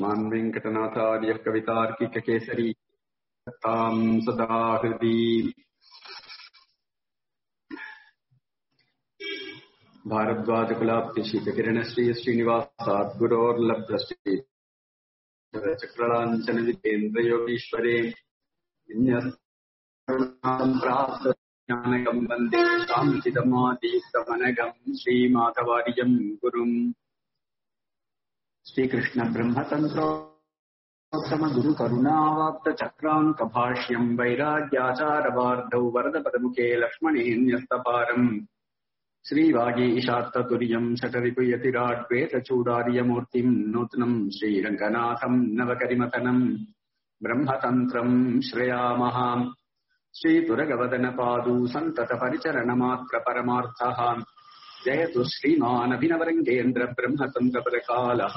मान् वेङ्कटनाथार्यः कवितार्किककेसरी ताम् सदा हृदि भारद्वाजकुलाप्तिशीतकिरणश्री श्रीनिवासात् गुरोर्लब्धश्री चक्रलाञ्छनवितेन्द्रयोगीश्वरे ज्ञानकम् वन्दे शान्तिदमादीप्तमनघम् श्रीमाधवार्यम् गुरुम् श्रीकृष्ण ब्रह्मतन्त्रोत्तम गुरु करुणावाप्त चक्रान्क भाष्यम् वैराग्याचारवार्धौ वरदपदमुखे लक्ष्मणेऽन्यस्तपारम् श्रीवागी ईशात्ततुर्यम् शठरिपुयतिराड्वेतचूडार्यमूर्तिम् नूत्नम् श्रीरङ्गनाथम् नवकरिमतनम् ब्रह्मतन्त्रम् श्रयामः श्रीतुरगवदनपादू सन्ततपरिचरणमात्र परमार्थः जयतु श्रीमानभिनवरङ्गेन्द्र ब्रह्मतन्त्रपदकालः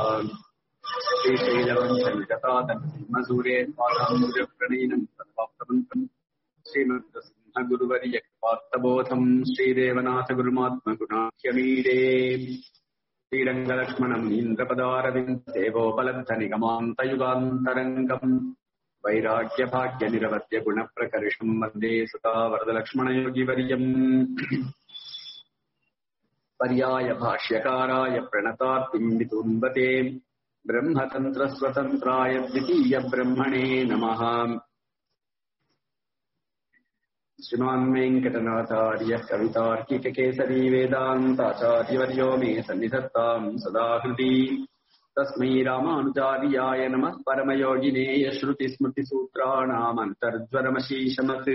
श्रीशैलवंशनिगतादमसूरे पादाम्बुजप्रणीनम् तद्वाप्तमन्तम् श्रीमन्तसिंहगुरुवर्यपात्तबोधम् श्रीदेवनाथगुरुमात्मगुणाख्यमीडे श्रीरङ्गलक्ष्मणम् इन्द्रपदारविन्दसेवोपलब्धनिगमान्तयुगान्तरङ्गम् वैराग्यभाग्यनिरवद्यगुणप्रकर्षम् वन्दे सदा वरदलक्ष्मणयोगिवर्यम् पर्याय भाष्यकाराय प्रणतार्तिम् वितुम्बते ब्रह्मतन्त्रस्वतन्त्राय द्वितीयब्रह्मणे नमः श्रीमान् वेङ्कटनाथार्यः कवितार्किककेसरी वेदान्ताचार्यवर्यो मे सन्निधत्ताम् सदा हृदि तस्मै रामानुजार्याय नमः परमयोगिने यश्रुतिस्मृतिसूत्राणामन्तर्ज्वरमशीशमत्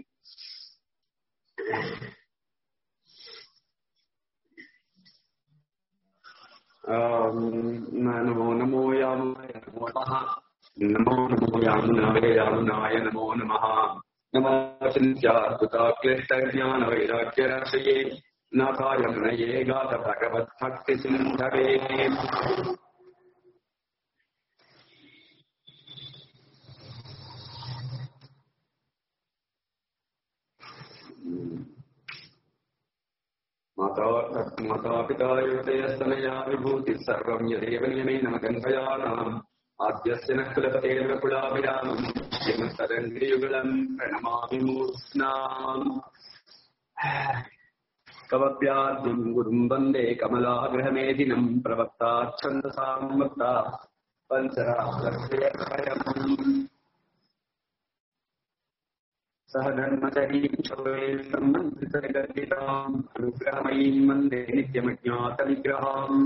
नमो नमो यामुनाय नमो नमः नमो नमो यामुनाय यामुनाय नमो नमः नमो चिन्त्याद्भुताक्लिष्टज्ञानवैराग्यराशये नाथाय मुनये गात भगवद्भक्तिसिन्धवे माता मातापिता युवतयस्तनया विभूतिः सर्वम् यदेव नियमेन मगन्धयानाम् आद्यस्य नः कुलपतेर्व कुलाभिरामम् श्रीमत्तरङ्गियुगलम् प्रणमामि मूर्ध्नाम् कवप्याद्यम् गुरुम् वन्दे कमलागृहमेधिनम् प्रवक्ताच्छन्दसाम् वक्ता पञ्चरात्रयम् सह धर्मचरीम् सम्बन्धितगर्भिताम् अनुग्रहमयीम् वन्दे नित्यमज्ञातविग्रहाम्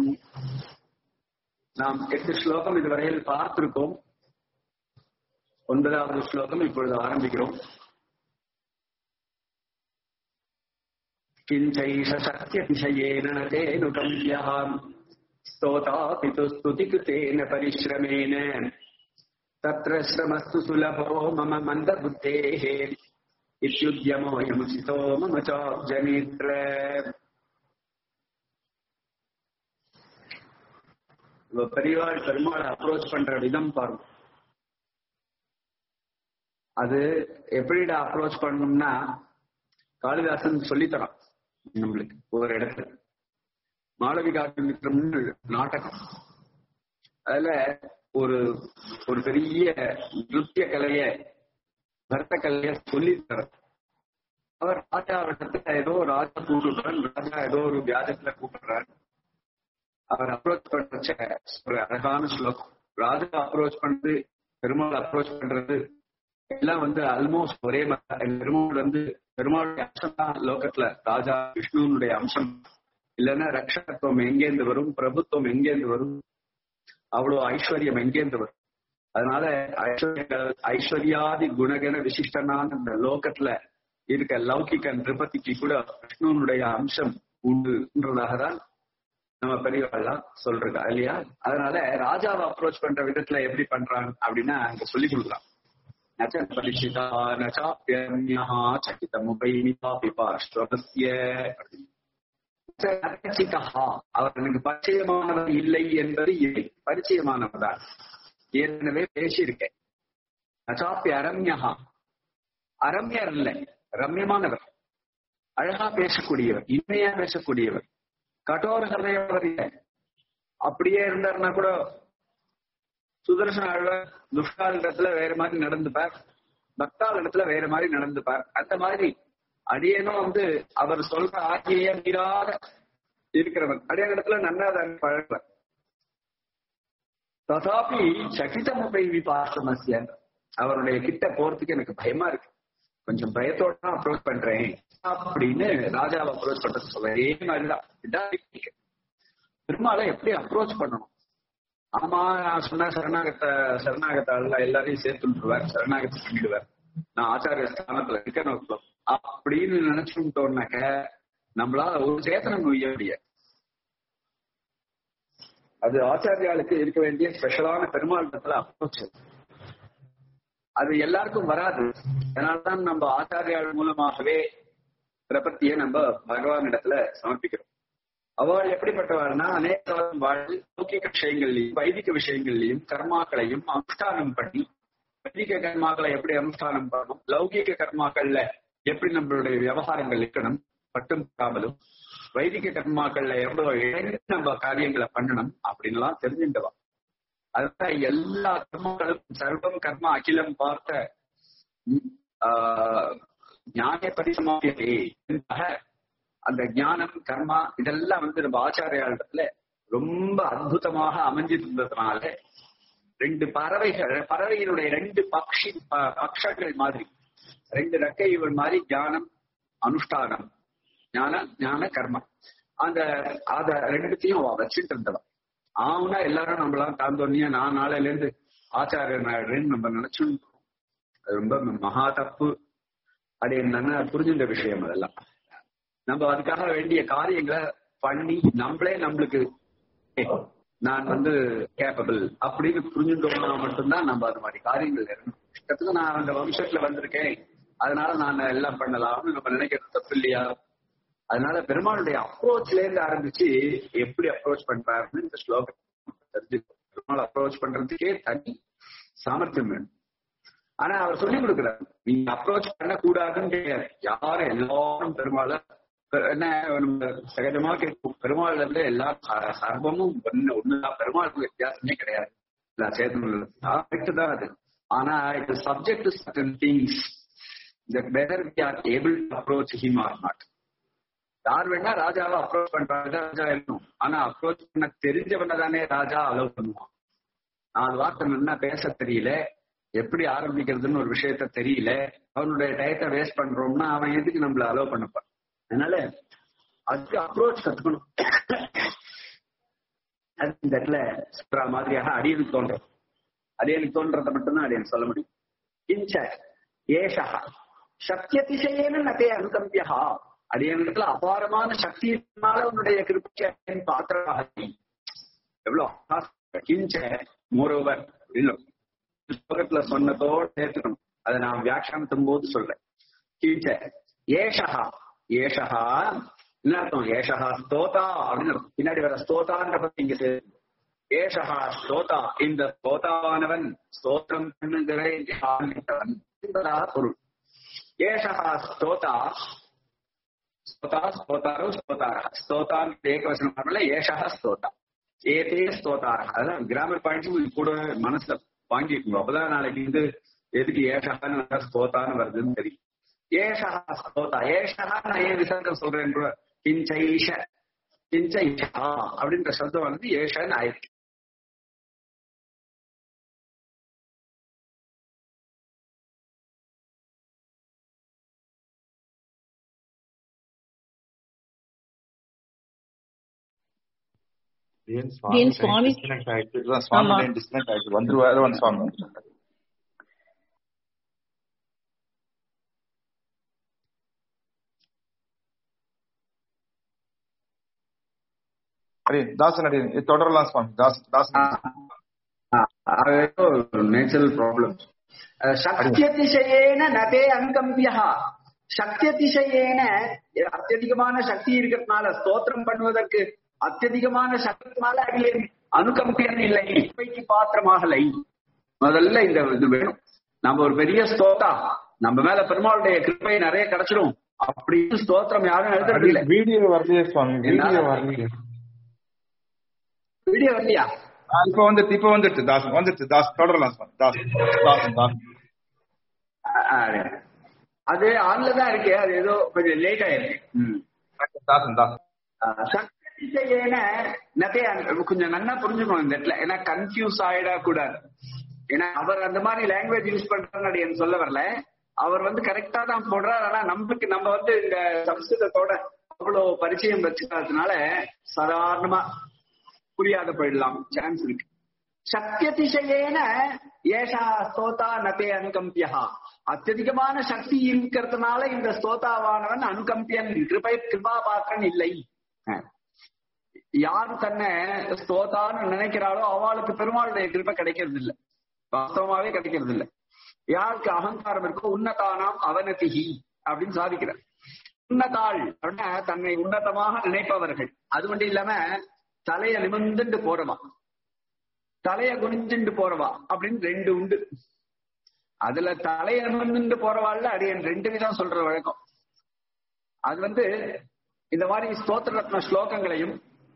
நாம் எட்டு ஸ்லோகம் இதுவரையில் பார்த்திருக்கோம் ஒன்பதாவது ஸ்லோகம் இப்பொழுது ஆரம்பிக்கிறோம் किञ्चैष शक्त्यतिशयेन न तेऽनुकम्प्यः स्तोतापि तु स्तुतिकृतेन परिश्रमेण तत्र श्रमस्तु सुलभो मम मन्दबुद्धेः इत्युद्यमोऽयमुचितो मम चाब्जनेत्र பெரியவாள் பெருமாள் அப்ரோச் பண்ற விதம் பாருங்க அது எப்படிடா அப்ரோச் பண்ணணும்னா காளிதாசன் சொல்லித்தரான் நம்மளுக்கு ஒரு இடத்துல மாளவி காட்டுமித்திரம்னு நாடகம் அதுல ஒரு ஒரு பெரிய நிருத்திய கலைய பரத கலைய சொல்லி தர அவர் ராஜா இடத்துல ஏதோ ராஜா கூப்பிடுறான் ராஜா ஏதோ ஒரு வியாஜத்துல கூப்பிடுறாரு அவர் அப்ரோச் பண்ற ஒரு அழகான ஸ்லோகம் ராஜா அப்ரோச் பண்றது பெருமாள் அப்ரோச் பண்றது எல்லாம் வந்து ஆல்மோஸ்ட் ஒரே பெருமாள் வந்து பெருமாளுடைய அம்சம் தான் லோகத்துல ராஜா விஷ்ணுனுடைய அம்சம் இல்லைன்னா ரக்ஷகத்துவம் எங்கேருந்து வரும் பிரபுத்துவம் எங்கேருந்து வரும் அவ்வளவு ஐஸ்வர்யம் எங்கேருந்து வரும் அதனால ஐஸ்வர்ய ஐஸ்வர்யாதி குணகன விசிஷ்டனான இந்த லோகத்துல இருக்க லௌகிக நிருபதிக்கு கூட விஷ்ணுனுடைய அம்சம் உண்டுன்றதாக தான் நம்ம பெரியவாள்லாம் சொல்றா இல்லையா அதனால ராஜாவை அப்ரோச் பண்ற விதத்துல எப்படி பண்றாங்க அப்படின்னா அங்க சொல்லி கொடுக்கலாம் நச்ச பரிசிதா நச்சாப்பியன்யா சகிதமுபைமிதாபி பார்ஷ்வபஸ்ய அவர் எனக்கு பரிச்சயமானவர் இல்லை என்பது இல்லை பரிச்சயமானவர் தான் ஏற்கனவே பேசியிருக்கேன் நச்சாப்பி அரம்யா அரம்யர் இல்லை ரம்யமானவர் அழகா பேசக்கூடியவர் இன்மையா பேசக்கூடியவர் கடோர ஹதயவர் இல்லை அப்படியே இருந்தாருன்னா கூட சுதர்சன ஆழ்வார் துஷ்டால் இடத்துல வேற மாதிரி நடந்துப்பார் பக்தால் இடத்துல வேற மாதிரி நடந்துப்பார் அந்த மாதிரி அடியனும் வந்து அவர் சொல்ற ஆட்சியை மீறாத இருக்கிறவன் அடியான இடத்துல நன்னா தான் பழகுவார் ததாபி சகிதமுகை விபாசமசிய அவருடைய கிட்ட போறதுக்கு எனக்கு பயமா இருக்கு கொஞ்சம் பயத்தோட தான் அப்ரோச் பண்றேன் அப்படின்னு ராஜாவை அப்ரோச் பண்றது சொல்ல அதே மாதிரிதான் இதான் technique. பெருமாளை எப்படி அப்ரோச் பண்ணணும் ஆமா நான் சொன்ன சரணாகத்த சரணாகத்தால எல்லாரையும் சேர்த்து விட்டுருவார் சரணாகத்தை பண்ணிடுவார் நான் ஆச்சாரிய ஸ்தானத்துல இருக்கணும் அப்படின்னு நினைச்சுட்டோம்னாக்க நம்மளால ஒரு சேத்தனம் நொய்ய முடியாது அது ஆச்சாரியாளுக்கு இருக்க வேண்டிய ஸ்பெஷலான பெருமாள் இடத்துல அப்ரோச் அது எல்லாருக்கும் வராது அதனால்தான் நம்ம ஆச்சாரியாள் மூலமாகவே பிரபத்தியை நம்ம பகவான் இடத்துல சமர்ப்பிக்கிறோம் அவள் எப்படிப்பட்டவாள்னா அநேக காலம் வாழ்ந்து லௌகிக விஷயங்கள்லையும் வைதிக விஷயங்கள்லையும் கர்மாக்களையும் அனுஷ்டானம் பண்ணி வைதிக கர்மாக்களை எப்படி அனுஷ்டானம் பண்ணணும் லௌகிக கர்மாக்கள்ல எப்படி நம்மளுடைய விவகாரங்கள் இருக்கணும் பட்டும் காமலும் வைதிக கர்மாக்கள்ல எவ்வளவு இணைந்து நம்ம காரியங்களை பண்ணணும் அப்படின்லாம் தெரிஞ்சுட்டவா அதுதான் எல்லா கர்மங்களும் சர்வம் கர்ம அகிலம் பார்த்த ம், ஆஹ், ஞான பரிசமாகியதே என்பதாக அந்த ஞானம் கர்மா இதெல்லாம் வந்து நம்ம ஆச்சாரியாளத்துல ரொம்ப அற்புதமாக அமைஞ்சிருந்ததுனால ரெண்டு பறவைகள் பறவையினுடைய ரெண்டு பக்ஷி ப- பக்ஷங்கள் மாதிரி ரெண்டு ரெக்கைகள் மாதிரி ஞானம் அனுஷ்டானம் ஞான ஞான கர்மம் அந்த அத ரெண்டுத்தையும் அவ வச்சுட்டு இருந்தவன் ஆவுனா எல்லாரும் நம்மளாம் தாந்தோன்னியா நான் நாளையில இருந்து ஆச்சாரியன் ஆயிடுறேன்னு நம்ம நினைச்சுட்டு இருக்கோம். அது ரொம்ப மகா தப்பு அது என்னன்னா புரிஞ்சுட்ட விஷயம் அதெல்லாம் நம்ம அதுக்காக வேண்டிய காரியங்களை பண்ணி நம்மளே நம்மளுக்கு "ஏய், நான் வந்து கேப்பபிள் அப்படின்னு புரிஞ்சுட்டோம்னா மட்டும்தான் நம்ம அது மாதிரி காரியங்கள் இருக்கணும் இஷ்டத்துக்கு நான் அந்த வம்சத்துல வந்திருக்கேன் அதனால நான் எல்லாம் பண்ணலாம்னு நம்ம நினைக்கிறது தப்பு இல்லையா அதனால பெருமாளுடைய அப்ரோச்ல இருந்து ஆரம்பிச்சு எப்படி அப்ரோச் பண்றாருன்னு இந்த ஸ்லோகம் தெரிஞ்சுக்கணும் பெருமாள் அப்ரோச் பண்றதுக்கே தனி சாமர்த்தியம் வேணும் ஆனா அவர் சொல்லி கொடுக்கிறார் நீங்க அப்ரோச் பண்ண கூடாதுன்னு கிடையாது யாரும் எல்லாரும் பெருமாளை பெ- என்ன நம்ம சகஜமா கேட்கும் பெருமாள் வந்து எல்லா ச- சர்வமும் ஒண்ணு ஒண்ணுதான் பெருமாளுக்கு வித்தியாசமே கிடையாது எல்லா சேர்த்து தான் அது ஆனா it subject to certain things that whether we are able to approach him or not யார் வேணா ராஜாவை அப்ரோச் பண்றாங்க ராஜா இருக்கணும் ஆனா அப்ரோச் பண்ண தெரிஞ்சவன தானே ராஜா அலோவ் பண்ணுவான் நாலு வார்த்தை நல்லா பேச தெரியல எப்படி ஆரம்பிக்கிறதுன்னு ஒரு விஷயத்த தெரியல அவனுடைய டயத்தை வேஸ்ட் பண்றோம்னா அவன் எதுக்கு நம்மள அலோவ் பண்ணப்பான் அதனால அதுக்கு அப்ரோச் கத்துக்கணும் அது இந்த இடத்துல சொல்ற மாதிரியாக அடியனுக்கு தோன்றும் அடியனுக்கு தோன்றதை மட்டும்தான் அடியன் சொல்ல முடியும் கிஞ்ச ஏஷா சக்தியதிசயேன நதே அனுகம்பியா அடியனிடத்துல அபாரமான சக்தியினால உன்னுடைய கிருப்பை பாத்திரமாக நீ. எவ்வளவு ஆசை. கிஞ்ச மோரோவர் இல்ல புத்தகத்துல சொன்னதோட சேர்த்துக்கணும் அதை நான் வியாக்கியானத்தும் போது சொல்றேன் கிஞ்ச ஏஷா ஏஷா என்ன அர்த்தம் ஏஷா ஸ்தோதா அப்படின்னு அர்த்தம். பின்னாடி வர ஸ்தோதான்ற பத்தி இங்க சேர்த்து ஏஷா ஸ்தோதா இந்த ஸ்தோதாவானவன் ஸ்தோத்திரம் பண்ணுகிற ஆரம்பித்தவன் என்பதாக பொருள் ஏஷா ஸ்தோதா ஸ்தோதா ஸ்தோதாரோ ஸ்தோதாரா ஸ்தோதான் ஏகவசனம் பண்ணல ஏஷா ஸ்தோதா ஏதே ஸ்தோதாரா அதான் கிராமர் பாயிண்ட்ஸ் இது கூட மனசுல வாங்கிக்கணும் அப்பதான் நாளைக்கு வந்து எதுக்கு ஏஷான்னு ஸ்தோதான்னு வருதுன்னு தெரியும் ஏஷா ஸ்தோதா ஏஷா நான் ஏன் விசர்க்கம் சொல்றேன் கிஞ்சைஷ கிஞ்சைஷா அப்படின்ற சப்தம் வந்து ஏஷன்னு ஆயிருக்கு ಏನ್ ಏನ್ ಸ್ವಾಮಿ ಸ್ವಾಮಿ? ಡಿಸ್ಕನೆಕ್ಟ್ ಆಯ್ತು ಇಲ್ಲ, ಸ್ವಾಮಿ ஆமா. லைன் டிஸ்கனெக்ட் ஆயிடுச்சு வந்துருவாரு ಒಂದು ಸ್ವಾಮಿ வந்துருவாரு. அடி தாசன் அடி இது தொடரலாம் சுவாமி தாஸ் தாசன் நேச்சுரல் ப்ராப்ளம் சக்தியதிசயேன நதே அங்கம்பியா சக்தியதிசயேன அத்தியதிகமான சக்தி இருக்கிறதுனால ஸ்தோத்திரம் பண்ணுவதற்கு அத்தியதிகமான சக்தினால அதில் அனுகம்பியன் இல்லை கிருப்பைக்கு பாத்திரமாகலை முதல்ல இந்த இது வேணும் நம்ம ஒரு பெரிய ஸ்தோத்தா நம்ம மேல பெருமாளுடைய கிருப்பை நிறைய கிடைச்சிடும் அப்படின்னு ஸ்தோத்திரம் யாரும் எழுதுறது இல்ல வீடியோ வரலையே சுவாமி வீடியோ வரலையே வீடியோ வரலையா ஆ, இப்ப வந்துட்டு இப்ப வந்துட்டு தாசன் வந்துட்டு தாஸ் தொடரலாம் சுவாமி தாசன் தாசன் தாசன் அது அது ஆன்ல தான் இருக்கு அது ஏதோ கொஞ்சம் லேட் ஆயிருக்கு ம். தாசன் தாசன் சக்திசேன நதே கொஞ்சம் நல்லா புரிஞ்சுக்கணும் இந்த இடத்துல ஏன்னா கன்ஃபியூஸ் ஆயிட கூடாது ஏன்னா அவர் அந்த மாதிரி லாங்குவேஜ் யூஸ் பண்றாரு எனக்கு சொல்ல வரல அவர் வந்து கரெக்டா தான் போடுறாரு ஆனா நமக்கு நம்ம வந்து இந்த சம்ஸ்கிருதத்தோட அவ்வளவு பரிச்சயம் வச்சுக்கிறதுனால சாதாரணமா புரியாத போயிடலாம் சான்ஸ் இருக்கு சக்தியதிசயேன ஏஷா ஸ்தோதா நதே அனுகம்பியா அत्यதிகமான சக்தி இருக்கிறதுனால இந்த ஸ்தோதாவானவன் அனுகம்பியன் கிருபை கிருபா பாத்திரன் இல்லை அஹ். யாரு தன்னை ஸ்தோதான்னு நினைக்கிறாளோ அவளுக்கு பெருமாளுடைய கிருபை கிடைக்கிறது இல்ல வாஸ்தவமாவே கிடைக்கிறது இல்ல யாருக்கு அகங்காரம் இருக்கோ உன்னதானாம் அவனதிகி அப்படின்னு சாதிக்கிறார் உன்னதாள் அப்படின்னா தன்னை உன்னதமாக நினைப்பவர்கள் அது மட்டும் இல்லாம தலைய நிமிர்ந்துட்டு போறவா தலைய குனிஞ்சுண்டு போறவா அப்படின்னு ரெண்டு உண்டு அதுல தலைய நிமிர்ந்துட்டு போறவாள்ல அடியன் ரெண்டு விதம் சொல்ற வழக்கம் அது வந்து இந்த மாதிரி ஸ்தோத்திர ரத்ன ஸ்லோகங்களையும்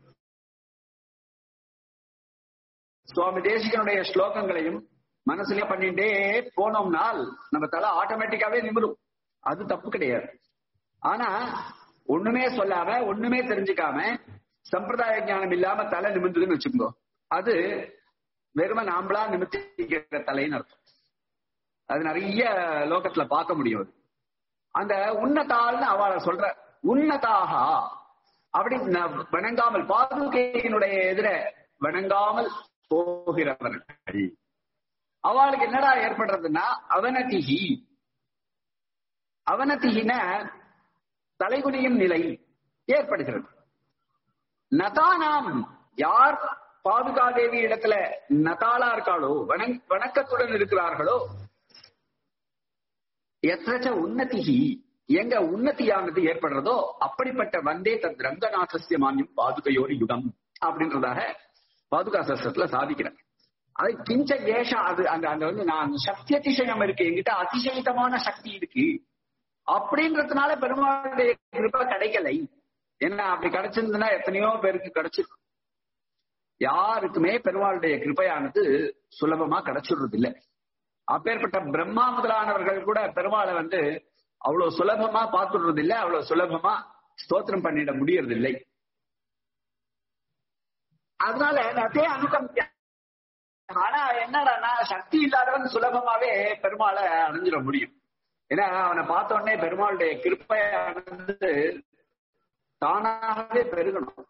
சுவாமி தேசிகனுடைய ஸ்லோகங்களையும் மனசுல பண்ணிட்டே போனோம்னால் நம்ம தலை ஆட்டோமேட்டிக்காவே நிமிரும் அது தப்பு கிடையாது ஆனா ஒண்ணுமே சொல்லாம ஒண்ணுமே தெரிஞ்சுக்காம சம்பிரதாய ஞானம் இல்லாம தலை நிமிர்ந்ததுன்னு வச்சுக்கோ அது வெறும நாம்பளா நிமித்திக்கிற தலைன்னு அர்த்தம் அது நிறைய லோகத்துல பார்க்க முடியும் அது. அந்த உன்னதாள்னு அவளை சொல்ற உன்னதாகா அப்படி ந- வணங்காமல் பாதுகையினுடைய எதிர வணங்காமல் போகிறவர்கள் அவளுக்கு என்னடா ஏற்படுறதுன்னா அவனதிகி அவனதிகின தலைகுனியும் நிலை ஏற்படுகிறது நதானாம் யார் பாதுகாதேவி இடத்துல நதாளா இருக்காளோ வணங் வணக்கத்துடன் இருக்கிறார்களோ எத்தச்ச உன்னதிகி எங்க உன்னதியானது ஏற்படுறதோ அப்படிப்பட்ட வந்தே தத் ரங்கநாதஸ்ய மானியம் பாதுகையோர் யுகம் அப்படின்றதாக பாதுகா சஸ்திரத்துல சாதிக்கிறேன் அது கிஞ்ச ஏஷா அது அந்த அந்த வந்து நான் சக்தி அதிசயம் இருக்கு என்கிட்ட அதிசயிதமான சக்தி இருக்கு அப்படின்றதுனால பெருமாளுடைய கிருபை கிடைக்கலை என்ன அப்படி கிடைச்சிருந்ததுன்னா எத்தனையோ பேருக்கு கிடைச்சிருக்கும் யாருக்குமே பெருமாளுடைய கிருபையானது சுலபமா கிடைச்சிடுறது இல்ல அப்பேற்பட்ட பிரம்மா முதலானவர்கள் கூட பெருமாளை வந்து அவ்வளவு சுலபமா பார்த்துடுறது இல்ல அவ்வளவு சுலபமா ஸ்தோத்திரம் பண்ணிட முடியறது இல்லை அதனால அதே அனுகம் ஆனா என்னடான்னா சக்தி இல்லாதவன் சுலபமாவே பெருமாளை அடைஞ்சிட முடியும் ஏன்னா அவனை பார்த்த உடனே பெருமாளுடைய கிருப்பையானது தானாகவே பெருகணும்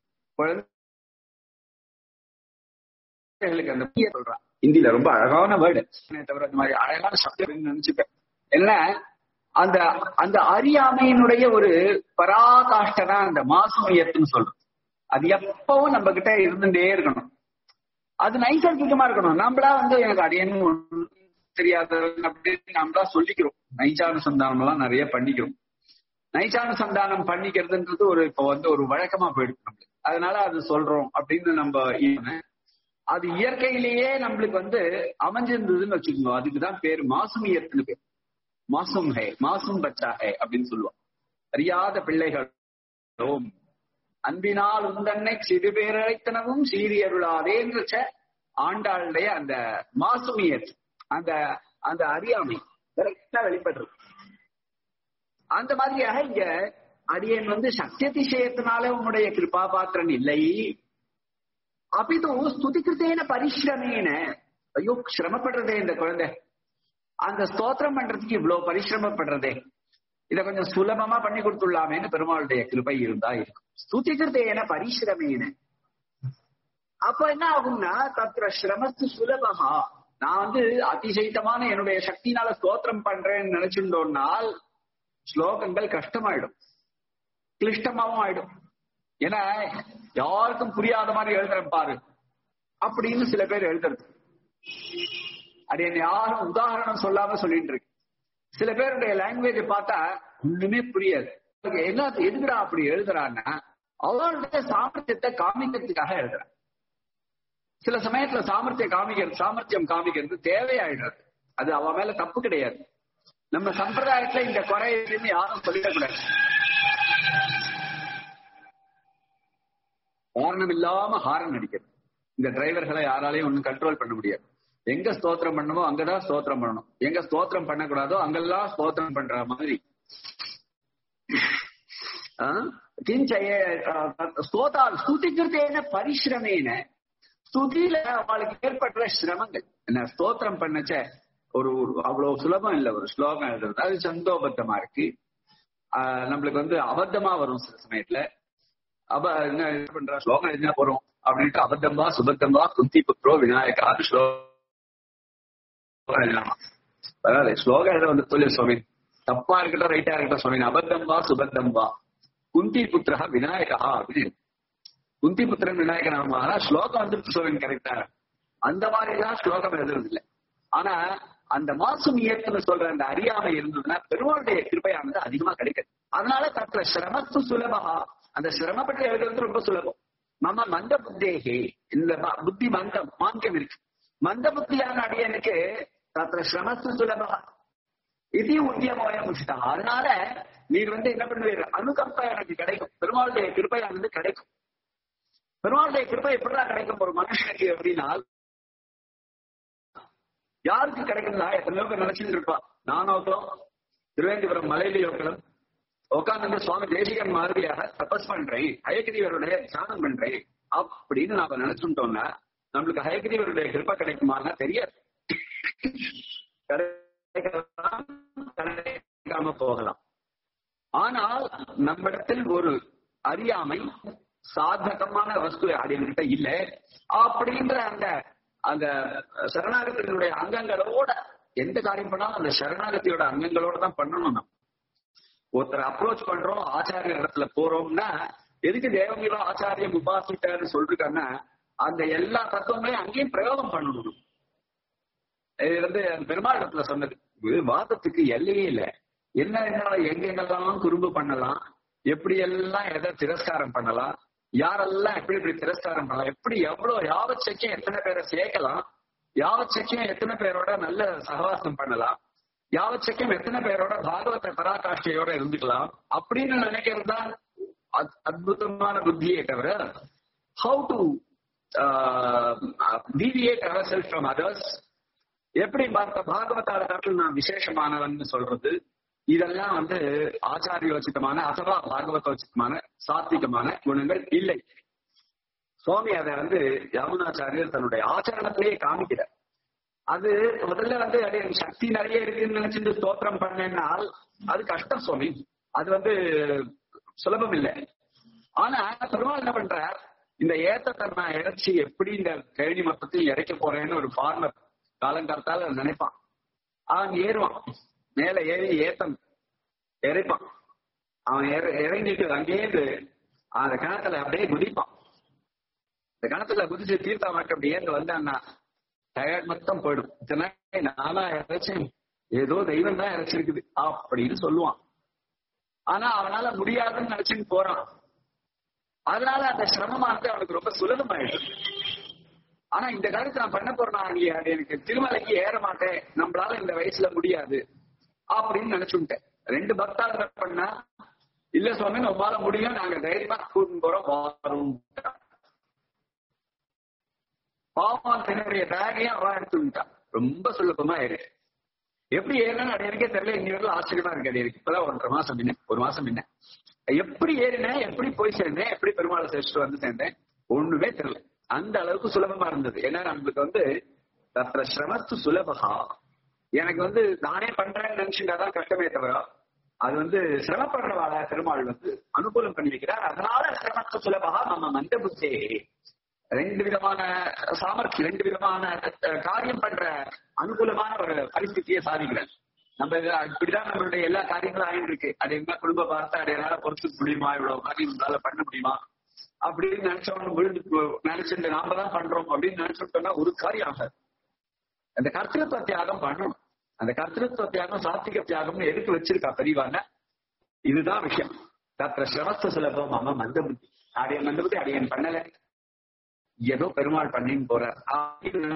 குழந்தைகளுக்கு அந்த புரிய சொல்றான் இந்தியில ரொம்ப அழகான வேர்டு தவிர இந்த மாதிரி அழகான சப்தம் நினைச்சுப்பேன் என்ன அந்த அந்த அறியாமையினுடைய ஒரு பராகாஷ்டனா அந்த மாசுமையத்துன்னு சொல்றோம் அது எப்பவும் நம்ம கிட்ட இருந்துட்டே இருக்கணும் அது நைசர்கிகமா இருக்கணும் நம்மளா வந்து எனக்கு அடையணும் ஒண்ணும் தெரியாதவன் அப்படின்னு நம்மளா சொல்லிக்கிறோம் நைச்சானுசந்தானம் எல்லாம் நிறைய பண்ணிக்கிறோம் நைச்சானுசந்தானம் பண்ணிக்கிறதுன்றது ஒரு இப்ப வந்து ஒரு வழக்கமா போயிடுச்சு நம்மளுக்கு அதனால அது சொல்றோம் அப்படின்னு நம்ம இ- அது இயற்கையிலேயே நம்மளுக்கு வந்து அமைஞ்சிருந்ததுன்னு வச்சுக்கோங்க அதுக்குதான் பேர் மாசுமியத்துன்னு பேர் மாசும் ஹே மாசும் பச்சா ஹே அப்படின்னு சொல்லுவோம் அறியாத பிள்ளைகளோம் அன்பினால் உந்தன்னை சிறு பேரழைத்தனவும் சீரியருளாதேன்ற ஆண்டாளுடைய அந்த மாசுமியத் அந்த அந்த அறியாமை கரெக்டா வெளிப்படுறது அந்த மாதிரியாக இங்க அடியன் வந்து சக்தியதிசயத்தினால உன்னுடைய கிருபா பாத்திரன் இல்லை அபிது ஸ்துதிகிருத்தேன பரிசிரமேன ஐயோ சிரமப்படுறதே இந்த குழந்தை அந்த ஸ்தோத்திரம் பண்றதுக்கு இவ்வளவு பரிசிரமப்படுறதே இத கொஞ்சம் சுலபமா பண்ணி கொடுத்துடலாமேன்னு பெருமாளுடைய கிருபை இருந்தா இருக்கும் ஸ்துதிகிருத்தேன பரிசிரமேன அப்ப என்ன ஆகும்னா தத்திர சிரமத்து சுலபமா நான் வந்து அதிசயித்தமான என்னுடைய சக்தினால ஸ்தோத்திரம் பண்றேன்னு நினைச்சிருந்தோம்னால் ஸ்லோகங்கள் கஷ்டமாயிடும் கிளிஷ்டமாவும் ஆயிடும் ஏன்னா யாருக்கும் புரியாத மாதிரி எழுதுறேன் பாரு அப்படின்னு சில பேர் எழுதுறது அது என்ன யாரும் உதாரணம் சொல்லாம சொல்லிட்டு இருக்கு சில பேருடைய லாங்குவேஜ் பார்த்தா ஒண்ணுமே புரியாது அதுக்கு என்ன எதுக்குடா அப்படி எழுதுறான்னா அவருடைய சாமர்த்தியத்தை காமிக்கிறதுக்காக எழுதுறான் சில சமயத்துல சாமர்த்தியம் காமிக்கிறது சாமர்த்தியம் காமிக்கிறது தேவையாயிடுறது அது அவ மேல தப்பு கிடையாது நம்ம சம்பிரதாயத்துல இந்த குறை எதுவுமே யாரும் சொல்லிடக்கூடாது காரணம் இல்லாம ஹாரன் அடிக்கிறது இந்த டிரைவர்களை யாராலையும் ஒன்னும் கண்ட்ரோல் பண்ண முடியாது எங்க ஸ்தோத்திரம் பண்ணணுமோ அங்கதான் ஸ்தோத்திரம் பண்ணணும் எங்க ஸ்தோத்திரம் பண்ணக்கூடாதோ அங்கெல்லாம் ஸ்தோத்திரம் பண்ற மாதிரி கிஞ்ச ஸ்தோதா ஸ்துதிக்கிறதேன பரிசிரமேன ஸ்துதியில அவளுக்கு ஏற்படுற சிரமங்கள் என்ன ஸ்தோத்திரம் பண்ணச்ச ஒரு ஒரு- அவ்வளவு சுலபம் இல்ல ஒரு ஸ்லோகம் எழுதுறது அது சந்தோபத்தமா இருக்கு ஆஹ் நம்மளுக்கு வந்து அபத்தமா வரும் சில சமயத்துல அப்ப என்ன என்ன பண்ற ஸ்லோகம் என்ன போறோம் அப்படின்ட்டு அபத்தம்பா சுபத்தம்பா குந்தி புத்ரோ விநாயகா ஸ்லோகம் எழுதலாம் பரவாயில்ல ஸ்லோகம் எழுத வந்து சொல்லு சுவாமி தப்பா இருக்கட்டும் ரைட்டா இருக்கட்டும் சுவாமி அபத்தம்பா சுபத்தம்பா குந்தி புத்திரா விநாயகா அப்படின்னு குந்தி புத்திரன் விநாயக நாம ஆனா ஸ்லோகம் வந்து சுவாமி கரெக்டா அந்த மாதிரி எல்லாம் ஸ்லோகம் எழுதுறது இல்ல ஆனா அந்த மாசம் இயக்கம்னு சொல்ற அந்த அறியாமை இருந்ததுன்னா பெருமாளுடைய கிருபையானது அதிகமா கிடைக்காது அதனால தத்துல சிரமத்து சுலபா அந்த சிரமப்பட்டு எழுதுறது ரொம்ப சுலபம் மம மந்த புத்தேகே இந்த ம- புத்தி மந்தம் மாந்தியம் இருக்கு மந்த புத்தியான அடியனுக்கு தத்துல சிரமத்து சுலபா இது உத்தியமோய முஷ்டா அதனால நீர் வந்து என்ன பண்ணுவீங்க அனுகம்பா எனக்கு கிடைக்கும் பெருமாளுடைய கிருபையானது கிடைக்கும் பெருமாளுடைய கிருபை எப்படிதான் கிடைக்கும் ஒரு மனுஷனுக்கு அப்படின்னா யாருக்கு கிடைக்கும்னா எத்தனையோ பேர் நினைச்சிட்டு இருப்பா நானோக்கம் திருவேந்திபுரம் மலையில யோக்கம் உட்காந்து சுவாமி தேசிகன் மாதிரியாக தபஸ் பண்றேன் ஹயகிரிவருடைய தியானம் பண்றேன் அப்படின்னு நாம நினைச்சுட்டோம்னா நம்மளுக்கு ஹயகிரிவருடைய கிருப்பை கிடைக்குமான்னா தெரியாது கிடைக்கலாம், கிடைக்காம போகலாம் ஆனால் நம்மிடத்தில் ஒரு அறியாமை சாதகமான வஸ்து அடிக்கிட்ட இல்ல அப்படின்ற அந்த அந்த சரணாகத்தினுடைய அங்கங்களோட எந்த காரியம் பண்ணாலும் அந்த சரணாகத்தியோட அங்கங்களோட தான் பண்ணணும் நம்ம ஒருத்தர் அப்ரோச் பண்றோம் ஆச்சாரிய இடத்துல போறோம்னா எதுக்கு தேவங்களோ ஆச்சாரியம் உபாசிட்டார்னு சொல்லிருக்காங்கன்னா அந்த எல்லா தத்துவங்களையும் அங்கேயும் பிரயோகம் பண்ணணும் இது வந்து பெருமாள் இடத்துல சொன்னது இது வாதத்துக்கு எல்லையே இல்ல என்ன என்ன எங்கெங்கெல்லாம் குறும்பு பண்ணலாம் எப்படி எல்லாம் எதை திரஸ்காரம் பண்ணலாம் யாரெல்லாம் எப்படி எப்படி திரஸ்காரம் பண்ணலாம் எப்படி எவ்வளவு யாவச்சைக்கும் எத்தனை பேரை சேர்க்கலாம் யாவச்சைக்கும் எத்தனை பேரோட நல்ல சகவாசம் பண்ணலாம் யாவச்சைக்கும் எத்தனை பேரோட பாகவத பராகாஷ்டையோட இருந்துக்கலாம் அப்படின்னு நினைக்கிறது தான் அத்- அற்புதமான புத்தியே தவிர how to deviate ourselves from others எப்படி பார்த்த பாகவதார காட்டில் நான் விசேஷமானவன் சொல்றது இதெல்லாம் வந்து ஆச்சாரியோச்சிதமான அथवा பாகவதோச்சிதமான சாத்விகமான குணங்கள் இல்லை சுவாமி அதை வந்து யமுனாச்சாரியர் தன்னுடைய ஆச்சரணத்திலேயே காமிக்கிறார் அது முதல்ல வந்து அடே சக்தி நிறைய இருக்குன்னு நினைச்சிட்டு ஸ்தோத்திரம் பண்ணேன்னால் அது கஷ்டம் சுவாமி அது வந்து சுலபம் இல்லை ஆனா பெருமாள் என்ன பண்றார் இந்த ஏத்தத்தை நான் இறைச்சி எப்படி இந்த கேணி மொத்தத்தையும் இறைக்க போறேன்னு ஒரு ஃபார்மர் காலங்காலத்தால நினைப்பான் அவன் ஏறுவான் மேல ஏறி ஏத்தம் இறைப்பான் அவன் இற- இறங்கிட்டு அங்கேயிருந்து அந்த கிணத்துல அப்படியே குதிப்பான் இந்த கிணத்துல குதிச்சு தீர்த்தா மட்டும் அப்படி ஏந்து வந்தான்னா டயர்ட் மொத்தம் போயிடும் இத்தனை நானா இறைச்சேன் ஏதோ தெய்வம் தான் இறைச்சிருக்குது அப்படின்னு சொல்லுவான் ஆனா அவனால முடியாதுன்னு நினைச்சுன்னு போறான் அதனால அந்த சிரமமானது அவனுக்கு ரொம்ப சுலபமாயிடுது ஆனா இந்த காலத்துல நான் பண்ண போறேன் நான் இங்க எனக்கு திருமலைக்கு ஏற மாட்டேன் நம்மளால இந்த வயசுல முடியாது அப்படின்னு நினைச்சுட்டேன் ரெண்டு பக்தாளர் என்ன பண்ணா இல்ல சுவாமி நம்மளால முடியும் நாங்க தைரியமா கூட்டின்னு போறோம் வரும் பாவம் தன்னுடைய பேகையும் அவன் எடுத்துட்டான் ரொம்ப சுலபமா ஏறு எப்படி ஏறினா அது எனக்கே தெரியல இன்னி வரல ஆச்சரியமா இருக்கு அது எனக்கு இப்பதான் ஒன்றரை மாசம் முன்ன ஒரு மாசம் முன்ன எப்படி ஏறினேன் எப்படி போய் சேர்ந்தேன் எப்படி பெருமாளை சேர்த்துட்டு வந்து சேர்ந்தேன் ஒண்ணுமே தெரியல அந்த அளவுக்கு சுலபமா இருந்தது ஏன்னா நம்மளுக்கு வந்து தத்திர சிரமத்து சுலபகா எனக்கு வந்து நானே பண்றேன்னு நினைச்சுட்டாதான் கஷ்டமே தவிர அது வந்து சிரமப்படுறவாள பெருமாள் வந்து அனுகூலம் பண்ணி வைக்கிறார் அதனால சிரமத்து சுலபகா நம்ம மந்த புத்தே ரெண்டு விதமான சாமர்த்தியம் ரெண்டு விதமான அஹ், காரியம் பண்ற அனுகூலமான ஒரு பரிஸ்திதியை சாதிக்கிறார் நம்ம இது இப்படிதான் நம்மளுடைய எல்லா காரியங்களும் ஆயிட்டு இருக்கு அது என்ன குடும்ப பார்த்தா அது என்னால பொறுத்துக்க முடியுமா இவ்வளவு காரியம் நம்மளால பண்ண முடியுமா அப்படின்னு நினைச்சவங்க விழுந்து நினைச்சிட்டு நாம தான் பண்றோம் அப்படின்னு நினைச்சுட்டோம்னா ஒரு காரியம் ஆகாது அந்த கர்த்தൃത്വ தியாகம் பண்ணணும் அந்த கர்த்தൃത്വ தியாகம் சாத்விக தியாகம்னு எதுக்கு வச்சிருக்கா பெரியவான இதுதான் விஷயம் தத்திர சிரமஸ்த சுலபம் அம்மா மந்த புத்தி அடியன் மந்த புத்தி அடியன் பண்ணல ஏதோ பெருமாள் பண்ணின்னு போறார் அப்படின்னு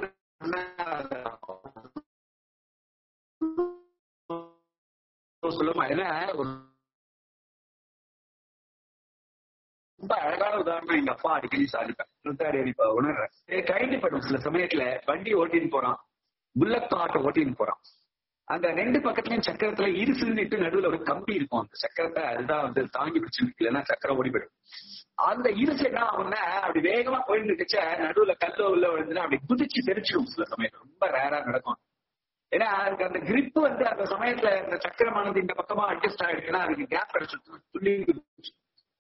சுலபமா ஏன்னா ஒரு ரொம்ப அழகான உதாரணம் எங்க அப்பா அடிக்கடி சாதிப்பேன் ருத்தாடி இப்ப உணர்றேன் கைண்டி படும் சில சமயத்துல வண்டி ஓட்டின்னு போறான் புல்லட் காட்டை ஓட்டின்னு போறான் அந்த ரெண்டு பக்கத்துலயும் சக்கரத்துல இருசுன்னுட்டு நடுவுல ஒரு கம்பி இருக்கும் அந்த சக்கரத்தை அதுதான் வந்து தாங்கி பிடிச்சிருக்கு இல்லைன்னா சக்கரம் ஓடி போயிடும் அந்த இருசு என்ன ஆகும்னா அப்படி வேகமா போயிட்டு இருக்கச்ச நடுவுல கல்லோ உள்ள விழுந்துன்னா அப்படி குதிச்சு தெரிச்சிடும் சில சமயம் ரொம்ப ரேரா நடக்கும் ஏன்னா அதுக்கு அந்த கிரிப் வந்து அந்த சமயத்துல இந்த சக்கரமானது இந்த பக்கமா அட்ஜஸ்ட் ஆயிடுச்சுன்னா அதுக்கு கேப் கிடைச்சு துள்ளி குதிச்சு.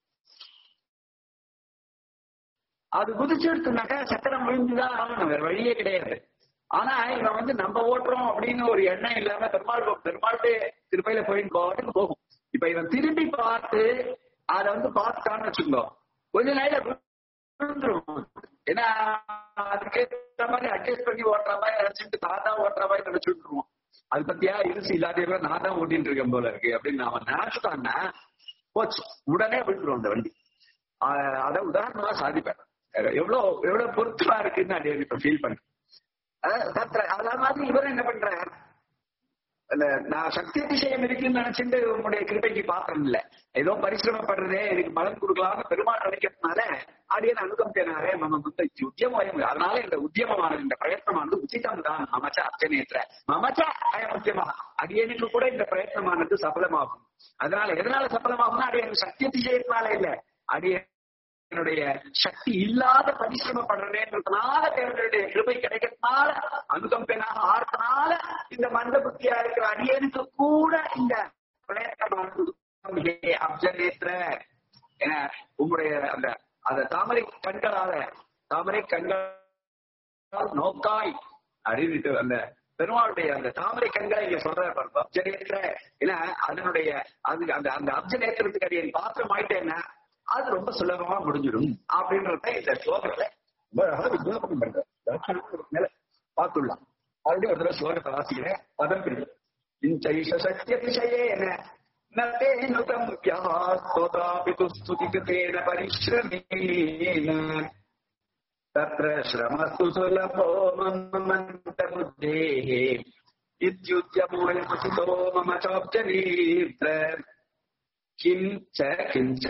அது குதிச்சு எடுத்துனாக்கா சக்கரம் விழுந்துதான் ஆகணும் வேற வழியே கிடையாது ஆனா இவன் வந்து நம்ம ஓட்டுறோம் அப்படின்னு ஒரு எண்ணம் இல்லாம பெருமாள் பெருமாளுடைய திருப்பையில போயிட்டு போவாட்டுக்கு போகும் இப்ப இவன் திரும்பி பார்த்து அதை வந்து பார்த்துட்டான்னு வச்சுக்கோ கொஞ்ச நேரம் விழுந்துரும் ஏன்னா அதுக்கேற்ற மாதிரி அட்ஜஸ்ட் பண்ணி ஓட்டுற மாதிரி நினைச்சிட்டு நான் தான் ஓட்டுற மாதிரி நினைச்சுட்டுருவோம் அது பத்தியா இருசு இல்லாத நான் தான் ஓட்டிட்டு இருக்கேன் போல இருக்கு அப்படின்னு அவன் நினைச்சுட்டான்னா போச்சு உடனே விழுந்துரும் அந்த வண்டி ஆஹ் அத உதாரணமா சாதிப்பேன் எவ்வளவு எவ்வளவு பொருத்தமா இருக்குன்னு அது இப்ப ஃபீல் பண்றேன் அஹ் தத்ர- அத மாதிரி இவர் என்ன பண்றார் அந்த நான் சக்தி அதிசயம் இருக்குன்னு நினைச்சிட்டு உங்களுடைய கிருபைக்கு பாத்திரம் இல்ல ஏதோ பரிசிரமப்படுறதே எனக்கு பலன் கொடுக்கலாம்னு பெருமாள் நினைக்கிறதுனால அடியே அனுகம்பினாரே மம புத்த உத்தியமம் அதனால இந்த உத்தியமமானது இந்த பிரயத்னமானது உச்சிதம் தான் மமச்ச அர்ச்சனேற்ற மமச்ச அயம் உத்தியமா அடியனுக்கு கூட இந்த பிரயத்னமானது சஃலமாகும் அதனால எதனால சஃலமாகும்னா அடியன் சக்தி அதிசயத்தினால இல்ல அடிய என்னுடைய சக்தி இல்லாத பரிசிரமப்படுறேன்றதுனால தேவனுடைய கிருபை கிடைக்கிறதுனால அனுகம்பனாக ஆறுறதுனால இந்த மந்த புத்தியா இருக்கிற அடியனுக்கு கூட இந்த பிரயத்தனமானது அப்சனேற்ற என உங்களுடைய அந்த அந்த தாமரை கண்களால தாமரை கண்கள் நோக்காய் அப்படின்னு அந்த பெருமாளுடைய அந்த தாமரை கண்களை இங்க சொல்ற அப்ஜனேற்ற ஏன்னா அதனுடைய அது அந்த அந்த அப்ஜனேத்திரத்துக்கு அடியன் பாத்திரம் ஆயிட்டேன்னா அது ரொம்ப சுலபமா முடிஞ்சிடும் அப்படின்றத இந்த ஸ்லோகத்துல ரொம்ப அழகா விஜயோகம் பண்ற மேல பார்த்துள்ளலாம் ஆல்ரெடி ஒரு தடவை ஸ்லோகத்தை வாசிக்கிறேன் பதம் பிரிவு இஞ்சைஷ சக்திய விஷயேன न ते नुतम् व्यास्तोतापि तु स्तुतिकृतेन परिश्रमेण तत्र श्रमस्तु सुलभो ममन्तबुद्धेः इत्युद्यमोऽयमसितो मम चोब्जनीत्र किञ्च किञ्च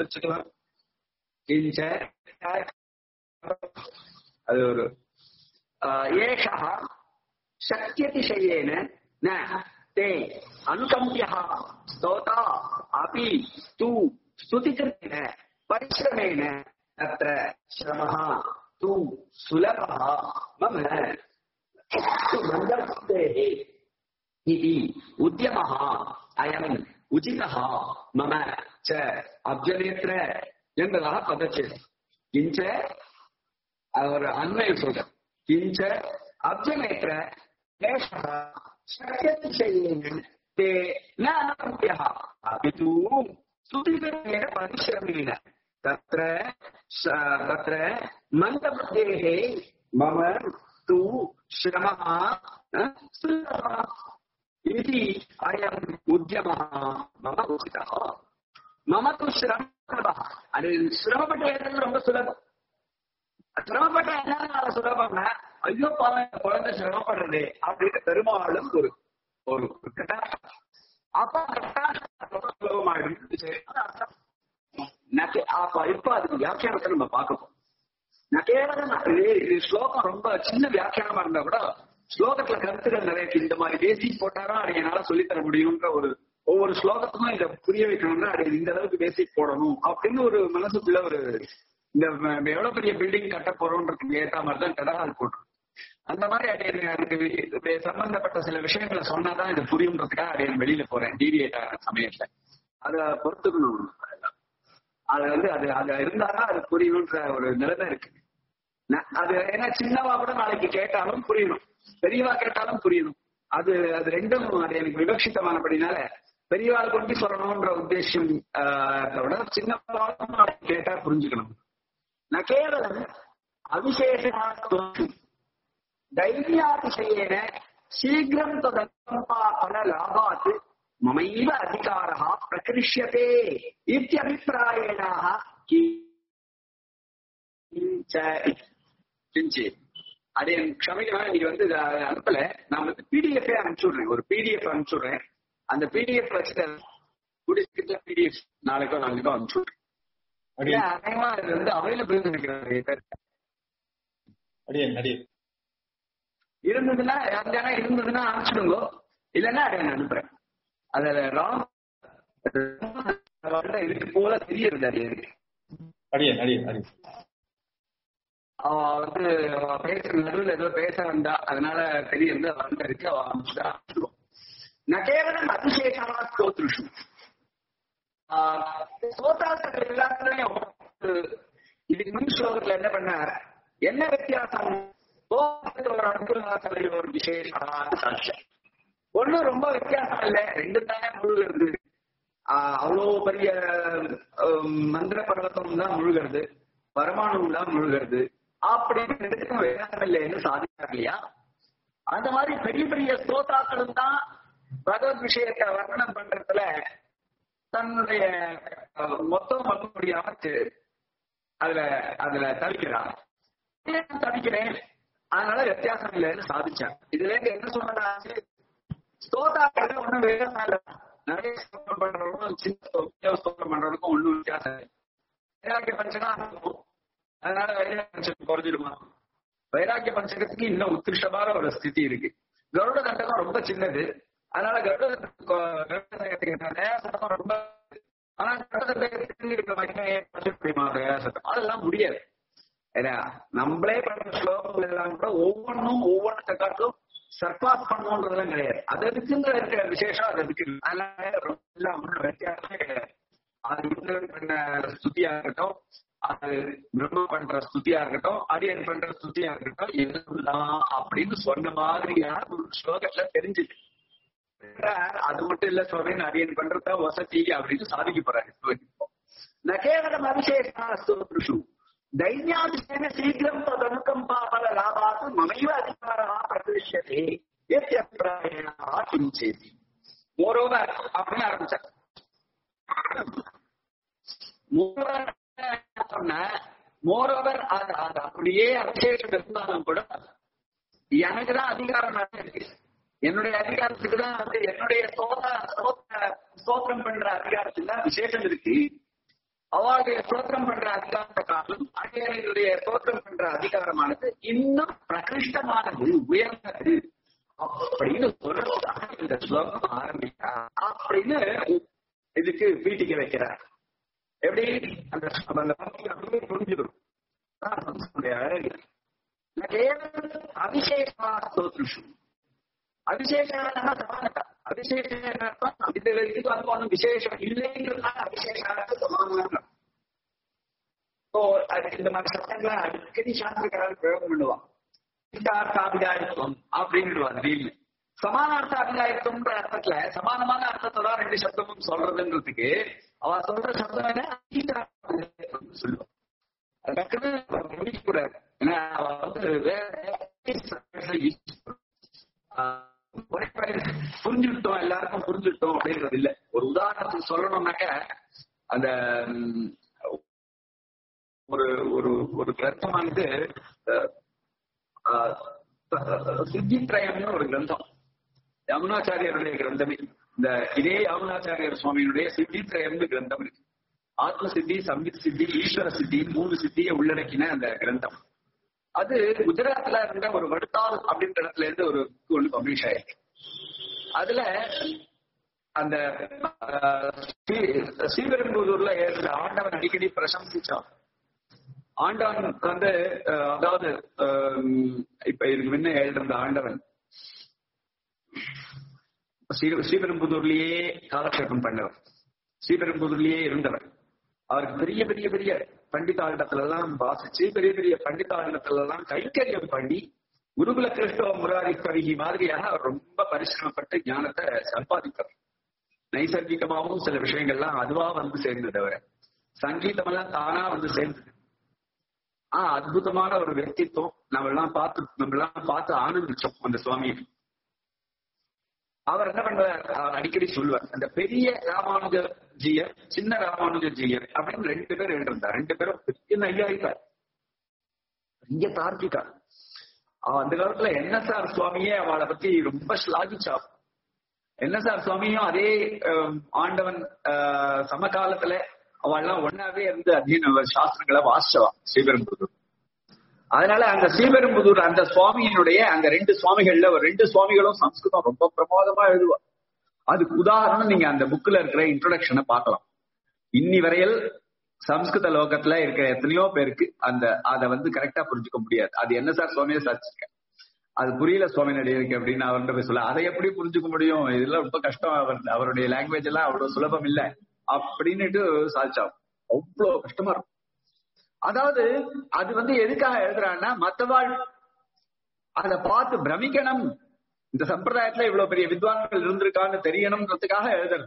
किञ्च அது ஒரு ஏஷா சக்தியதிசயேன ந ते अनुकम्प्यः स्तोता अपि तु स्तुतिकृतेन परिश्रमेण तत्र श्रमः तु सुलभः मम तु मन्दबुद्धेः इति उद्यमः अयम् उचितः मम च அப்ஜனேத்திர என்பதாக பதச்சேதம் கிஞ்ச அவர் அண்மையில் சொல்ற கிஞ்ச அப்ஜனேத்திர ஏஷः शक्यतिशयेन ते न अनम्यः अपि तु सुदीर्घेन परिश्रमेण तत्र स- तत्र मन्दबुद्धेः मम तु श्रमः अ, सुलभः इति अयम् उद्यमः मम उचितः मम तु श्रमः அது சிரமப்பட்ட ஏதாவது ரொம்ப சுலபம் சிரமப்பட்ட என்ன சுலபம்னா ஐயோ பாவம் இந்த குழந்தை சிரமப்படுறது அப்படின்னு பெருமாளும் ஒரு ஒரு கட்டாட்சம் அப்ப கட்டாட்சம் சுலபமாயிடும் சரி, அது அர்த்தம். நகே- அப்ப இப்ப அதுக்கு வியாக்கியானத்தை நம்ம பார்க்க போறோம் நான் கேவலம் இது இது ஸ்லோகம் ரொம்ப சின்ன வியாக்கியானமா இருந்தா கூட ஸ்லோகத்துல கருத்துக்கள் நிறைய இருக்கு. இந்த மாதிரி பேசிக் போட்டாதான் அது என்னால சொல்லித்தர முடியும்ன்ற ஒரு ஒவ்வொரு ஸ்லோகத்துக்கும் இதை புரிய வைக்கணும்னா அது இந்த அளவுக்கு பேசிக் போடணும் அப்படின்னு ஒரு மனசுக்குள்ள ஒரு இந்த ம- எவ்வளவு பெரிய பில்டிங் கட்ட போறோம்ன்றதுக்கு ஏத்த மாதிரி தான் கடகால் போட்டுரும் அந்த மாதிரி அது அதுக்கு இது சம்பந்தப்பட்ட சில விஷயங்களை சொன்னாதான் இது புரியுன்றதுக்காக அது வெளியில போறேன் டிவியேட் ஆகிற சமயத்துல அதை பொறுத்துக்கணும் அது வந்து அது அது இருந்தாதான் அது புரியணுன்ற ஒரு நிலைமை இருக்கு ந- அது ஏன்னா சின்னவா கூட நாளைக்கு கேட்டாலும் புரியணும் பெரியவா கேட்டாலும் புரியணும் அது அது ரெண்டும் அது எனக்கு விவக்ஷிதமானபடினால பெரியவாள் கொண்டு சொல்லணும்ன்ற உத்தேசம் ஆஹ், விட சின்னவாளும் நாளைக்கு கேட்டா புரிஞ்சுக்கணும் ந கேவலம் அவிசேஷமாக दैव्यातिशयेन शीघ्रं तदनुकम्पाफललाभात् ममैव अधिकारः प्रकृष्यते इत्यभिप्रायणाः किञ्च किञ्चित् அது என் க்ஷமிக்கணும் நீங்க வந்து இதை அனுப்பல நான் வந்து பிடிஎஃப் அனுப்பிச்சுடுறேன் ஒரு பிடிஎஃப் அனுப்பிச்சுடுறேன் அந்த பிடிஎஃப் வச்சுட்டு பிடிஎஃப் நாளைக்கோ நாளைக்கோ அனுப்பிச்சுடுறேன் அடியே அநேகமா இது வந்து அவைலபிள் நினைக்கிறேன் அடியேன் அடியேன் இருந்ததுன்னா யாருன்னா இருந்ததுன்னா அனுப்பிச்சிடுங்க இல்லைன்னா அதை நான் அனுப்புறேன் அதுல ராம் இதுக்கு போல தெரியறது அது எனக்கு அடியேன் அடியேன் அடியேன் அவ வந்து அவ பேசுற நடுவில் ஏதோ பேச வந்தா அதனால தெரியுது அவ வந்து இருக்கு அவ அனுப்பிச்சுட்டா அனுப்பிச்சிடுவோம் நான் கேவலம் அதிசேஷமா ஸ்தோத்ருஷு ஸ்தோத்தாக்கள் எல்லாத்துலயும் இதுக்கு முன் ஸ்லோகத்துல என்ன பண்ணார் என்ன வித்தியாசம் ஸ்தோத்திரத்துல ஒரு அனுகூலத்துல ஒரு விசேஷமான சாட்சியம் ஒண்ணும் ரொம்ப வித்தியாசம் இல்ல ரெண்டு தானே முழுகிறது ஆஹ் அவ்வளவு பெரிய ஹம், மந்திர பர்வத்தம் தான் முழுகிறது பரமாணு தான் முழுகிறது அப்படின்னு ரெண்டுக்கும் வித்தியாசம் இல்லைன்னு சாதித்தார் இல்லையா அந்த மாதிரி பெரிய பெரிய ஸ்தோத்தாக்களும் தான் பகவத் விஷயத்தை வர்ணனம் பண்றதுல தன்னுடைய அஹ், மொத்தம் பண்ண முடியாம தெ- அதுல அதுல தவிக்கிறான் ஏன் தவிக்கிறேன் அதனால வித்தியாசம் இல்லைன்னு சாதிச்சான் இதுல இருந்து என்ன சொன்னாச்சு ஸ்தோதாக்கள் ஒண்ணும் வித்தியாசம் இல்ல நிறைய ஸ்தோத்திரம் பண்றவங்களுக்கும் சின்ன ஸ்தோ- ஸ்தோத்திரம் பண்றவங்களுக்கும் ஒண்ணும் வித்தியாசம் இல்லை வைராக்கிய பஞ்சகம் இருக்கும். அதனால வைராக்கிய பஞ்சகம் குறைஞ்சிடுமா வைராக்கிய பஞ்சகத்துக்கு இன்னும் உத்கிருஷ்டமான ஒரு ஸ்திதி இருக்கு கருட தண்டகம் ரொம்ப சின்னது அதனால கருட கருட தண்டகத்துக்கு தயாசத்தம் ரொம்ப ஆனா கருட தண்டகத்துக்கு இருக்க மகிமையை பற்றி முடியுமா தயாசத்தம் அதெல்லாம் முடியாது ஏன்னா நம்மளே பண்ற ஸ்லோகங்கள் எல்லாம் கூட ஒவ்வொன்றும் ஒவ்வொன்றத்தை காட்டும் சர்பாஸ் பண்ணணுன்றதெல்லாம் கிடையாது அது இருக்குங்கிற இருக்கிற விசேஷம் அது இருக்கு அதனால ரொம்ப எல்லாம் ஒண்ணும் வித்தியாசமே கிடையாது அது இந்திரன் பண்ண ஸ்துதியா இருக்கட்டும் அது பிரம்ம பண்ற ஸ்துதியா இருக்கட்டும் அரியன் பண்ற ஸ்துதியா இருக்கட்டும் எல்லாம் அப்படின்னு சொன்ன மாதிரியான ஒரு ஸ்லோகத்துல தெரிஞ்சுது அது மட்டும் இல்ல சுவாமின்னு அரியன் பண்றதா வசதி அப்படின்னு சாதிக்க போறாரு இப்போ ந கேவலம் அபிஷேகா ஸ்தோத்ருஷு दैन्यादिशेन शीघ्रं तदनुकम्पाफल लाभात् ममैव अधिकारः प्रदृश्यते यत्यभिप्रायेण किञ्चेति मोरोवर அப்படின்னு ஆரம்பிச்சார் மோரோவர் சொன்ன மோரோவர் அது அப்படியே அபிஷேகம் இருந்தாலும் கூட எனக்கு தான் அதிகாரம் நிறைய இருக்கு என்னுடைய அதிகாரத்துக்கு தான் வந்து என்னுடைய சோத ஸ்தோத்திரம் பண்ற அதிகாரத்துக்கு தான் விசேஷம் இருக்கு அவளுடைய ஸ்தோத்திரம் பண்ற அதிகாரத்தை காட்டிலும் அடியாரையுடைய ஸ்தோத்திரம் பண்ற அதிகாரமானது இன்னும் பிரகிருஷ்டமானது உயர்ந்தது அப்படின்னு சொல்றதுக்காக இந்த ஸ்லோகம் ஆரம்பித்தா அப்படின்னு இதுக்கு பீட்டிக்க வைக்கிறார் எப்படி அந்த அந்த பக்தி அப்படியே புரிஞ்சிடும் அதான் சம்ஸ்கிருத அழகு அபிஷேகா ஸ்தோத்ருஷு அபிஷேகம் சமானதா அபிஷேகம் இந்த இதுக்கு வந்து ஒன்றும் விசேஷம் இல்லைங்கிறதுனால அபிஷேகம் சமானம் ஸோ இந்த மாதிரி சட்டங்களை அடிக்கடி சாஸ்திரக்காரர் பிரயோகம் பண்ணுவான் சித்தார்த்தாபிதாயத்துவம் அப்படின்னுடுவாங்க திடீர்னு சமானார்த்த அபிதாயத்துவம்ன்ற அர்த்தத்துல சமானமான அர்த்தத்தை தான் ரெண்டு சப்தமும் சொல்றதுன்றதுக்கு அவ சொல்ற சப்தம் என்ன அதீதார்த்தம்னு சொல்லுவான் அது டக்குன்னு முடிக்கக்கூடாது ஏன்னா அவ வந்து வேற புரிஞ்சுட்டோம் எல்லாருக்கும் புரிஞ்சுட்டோம் அப்படின்றது இல்ல ஒரு உதாரணத்துக்கு சொல்லணும்னாக்க அந்த ஒரு ஒரு ஒரு கிரந்தமானது சித்தித்ரயம்னு ஒரு கிரந்தம் யமுனாச்சாரியருடைய கிரந்தமே இந்த இதே யமுனாச்சாரியர் சுவாமியினுடைய சித்தித்ரயம்னு கிரந்தம் இருக்கு ஆத்ம சித்தி சம்பித் சித்தி ஈஸ்வர சித்தி மூணு சித்தியை உள்ளடக்கின அந்த கிரந்தம் அது குஜராத்ல இருந்த ஒரு வடுத்தால் அப்படின்ற இடத்துல இருந்து ஒரு ஒன்று பப்ளிஷ் ஆயிருக்கு அதுல அந்த ஸ்ரீபெரும்புதூர்ல ஏற்ற ஆண்டவன் அடிக்கடி பிரசம்சிச்சான் ஆண்டவன் வந்து அதாவது இப்ப இதுக்கு முன்ன எழுதிருந்த ஆண்டவன் ஸ்ரீபெரும்புதூர்லயே காலக்ஷேபம் பண்ணவர் ஸ்ரீபெரும்புதூர்லயே இருந்தவர் அவருக்கு பெரிய பெரிய பெரிய பண்டிதாண்டத்துல எல்லாம் வாசிச்சு பெரிய பெரிய பண்டிதாண்டத்துல எல்லாம் கைக்கரியம் பண்ணி குருகுல கிறிஸ்தவ முராரி கவிகி மாதிரியாக அவர் ரொம்ப பரிசிரமப்பட்டு ஞானத்தை சம்பாதித்தார் நைசர்கிகமாகவும் சில விஷயங்கள்லாம் அதுவா வந்து சேர்ந்தது அவரை சங்கீதம் எல்லாம் தானா வந்து சேர்ந்தது ஆஹ் அற்புதமான ஒரு వ్యక్తిత్వం நம்ம எல்லாம் பார்த்து நம்ம எல்லாம் பார்த்து ஆனந்திச்சோம் அந்த சுவாமியை அவர் என்ன பண்றார் அவர் அடிக்கடி சொல்லுவார் அந்த பெரிய ராமானுஜ ஜியர் சின்ன ராமானுஜ ஜியர் அப்படின்னு ரெண்டு பேர் எழுதிருந்தார் ரெண்டு பேரும் பெரிய நையாயிக்கார் இங்க தார்க்கிகா அந்த காலத்துல என்எஸ்ஆர் சுவாமியே அவளை பத்தி ரொம்ப ஸ்லாகிச்சா என்எஸ்ஆர் சுவாமியும் அதே ஆண்டவன் சமகாலத்துல அவள்லாம் ஒன்னாவே இருந்து அத்தியன சாஸ்திரங்களை வாசிச்சவா ஸ்ரீபெரும்புதூர் அதனால அந்த ஸ்ரீபெரும்புதூர் அந்த சுவாமியினுடைய அந்த ரெண்டு சுவாமிகள்ல ஒரு ரெண்டு சுவாமிகளும் சம்ஸ்கிருதம் ரொம்ப பிரமாதமா எழுதுவா அதுக்கு உதாரணம் நீங்க அந்த புக்ல இருக்கிற இன்ட்ரோடக்ஷனை பார்க்கலாம் இன்னி வரையில் சம்ஸ்கிருத லோகத்துல இருக்கிற எத்தனையோ பேருக்கு அந்த அதை வந்து கரெக்டா புரிஞ்சுக்க முடியாது அது என்ன சார் சுவாமியை சாதிச்சிருக்கேன் அது புரியல சுவாமி இருக்கு அப்படின்னு அவர்கிட்ட போய் சொல்ல அதை எப்படி புரிஞ்சுக்க முடியும் இதெல்லாம் ரொம்ப கஷ்டம் அவர் அவருடைய லாங்குவேஜ் எல்லாம் அவ்வளவு சுலபம் இல்ல அப்படின்னுட்டு சாதிச்சா அவ்வளவு கஷ்டமா இருக்கும் அதாவது அது வந்து எதுக்காக எழுதுறான்னா மத்தவாள் அதை பார்த்து பிரமிக்கணும் இந்த சம்பிரதாயத்துல இவ்வளவு பெரிய வித்வான்கள் இருந்திருக்கான்னு தெரியணும்ன்றதுக்காக எழுதுறது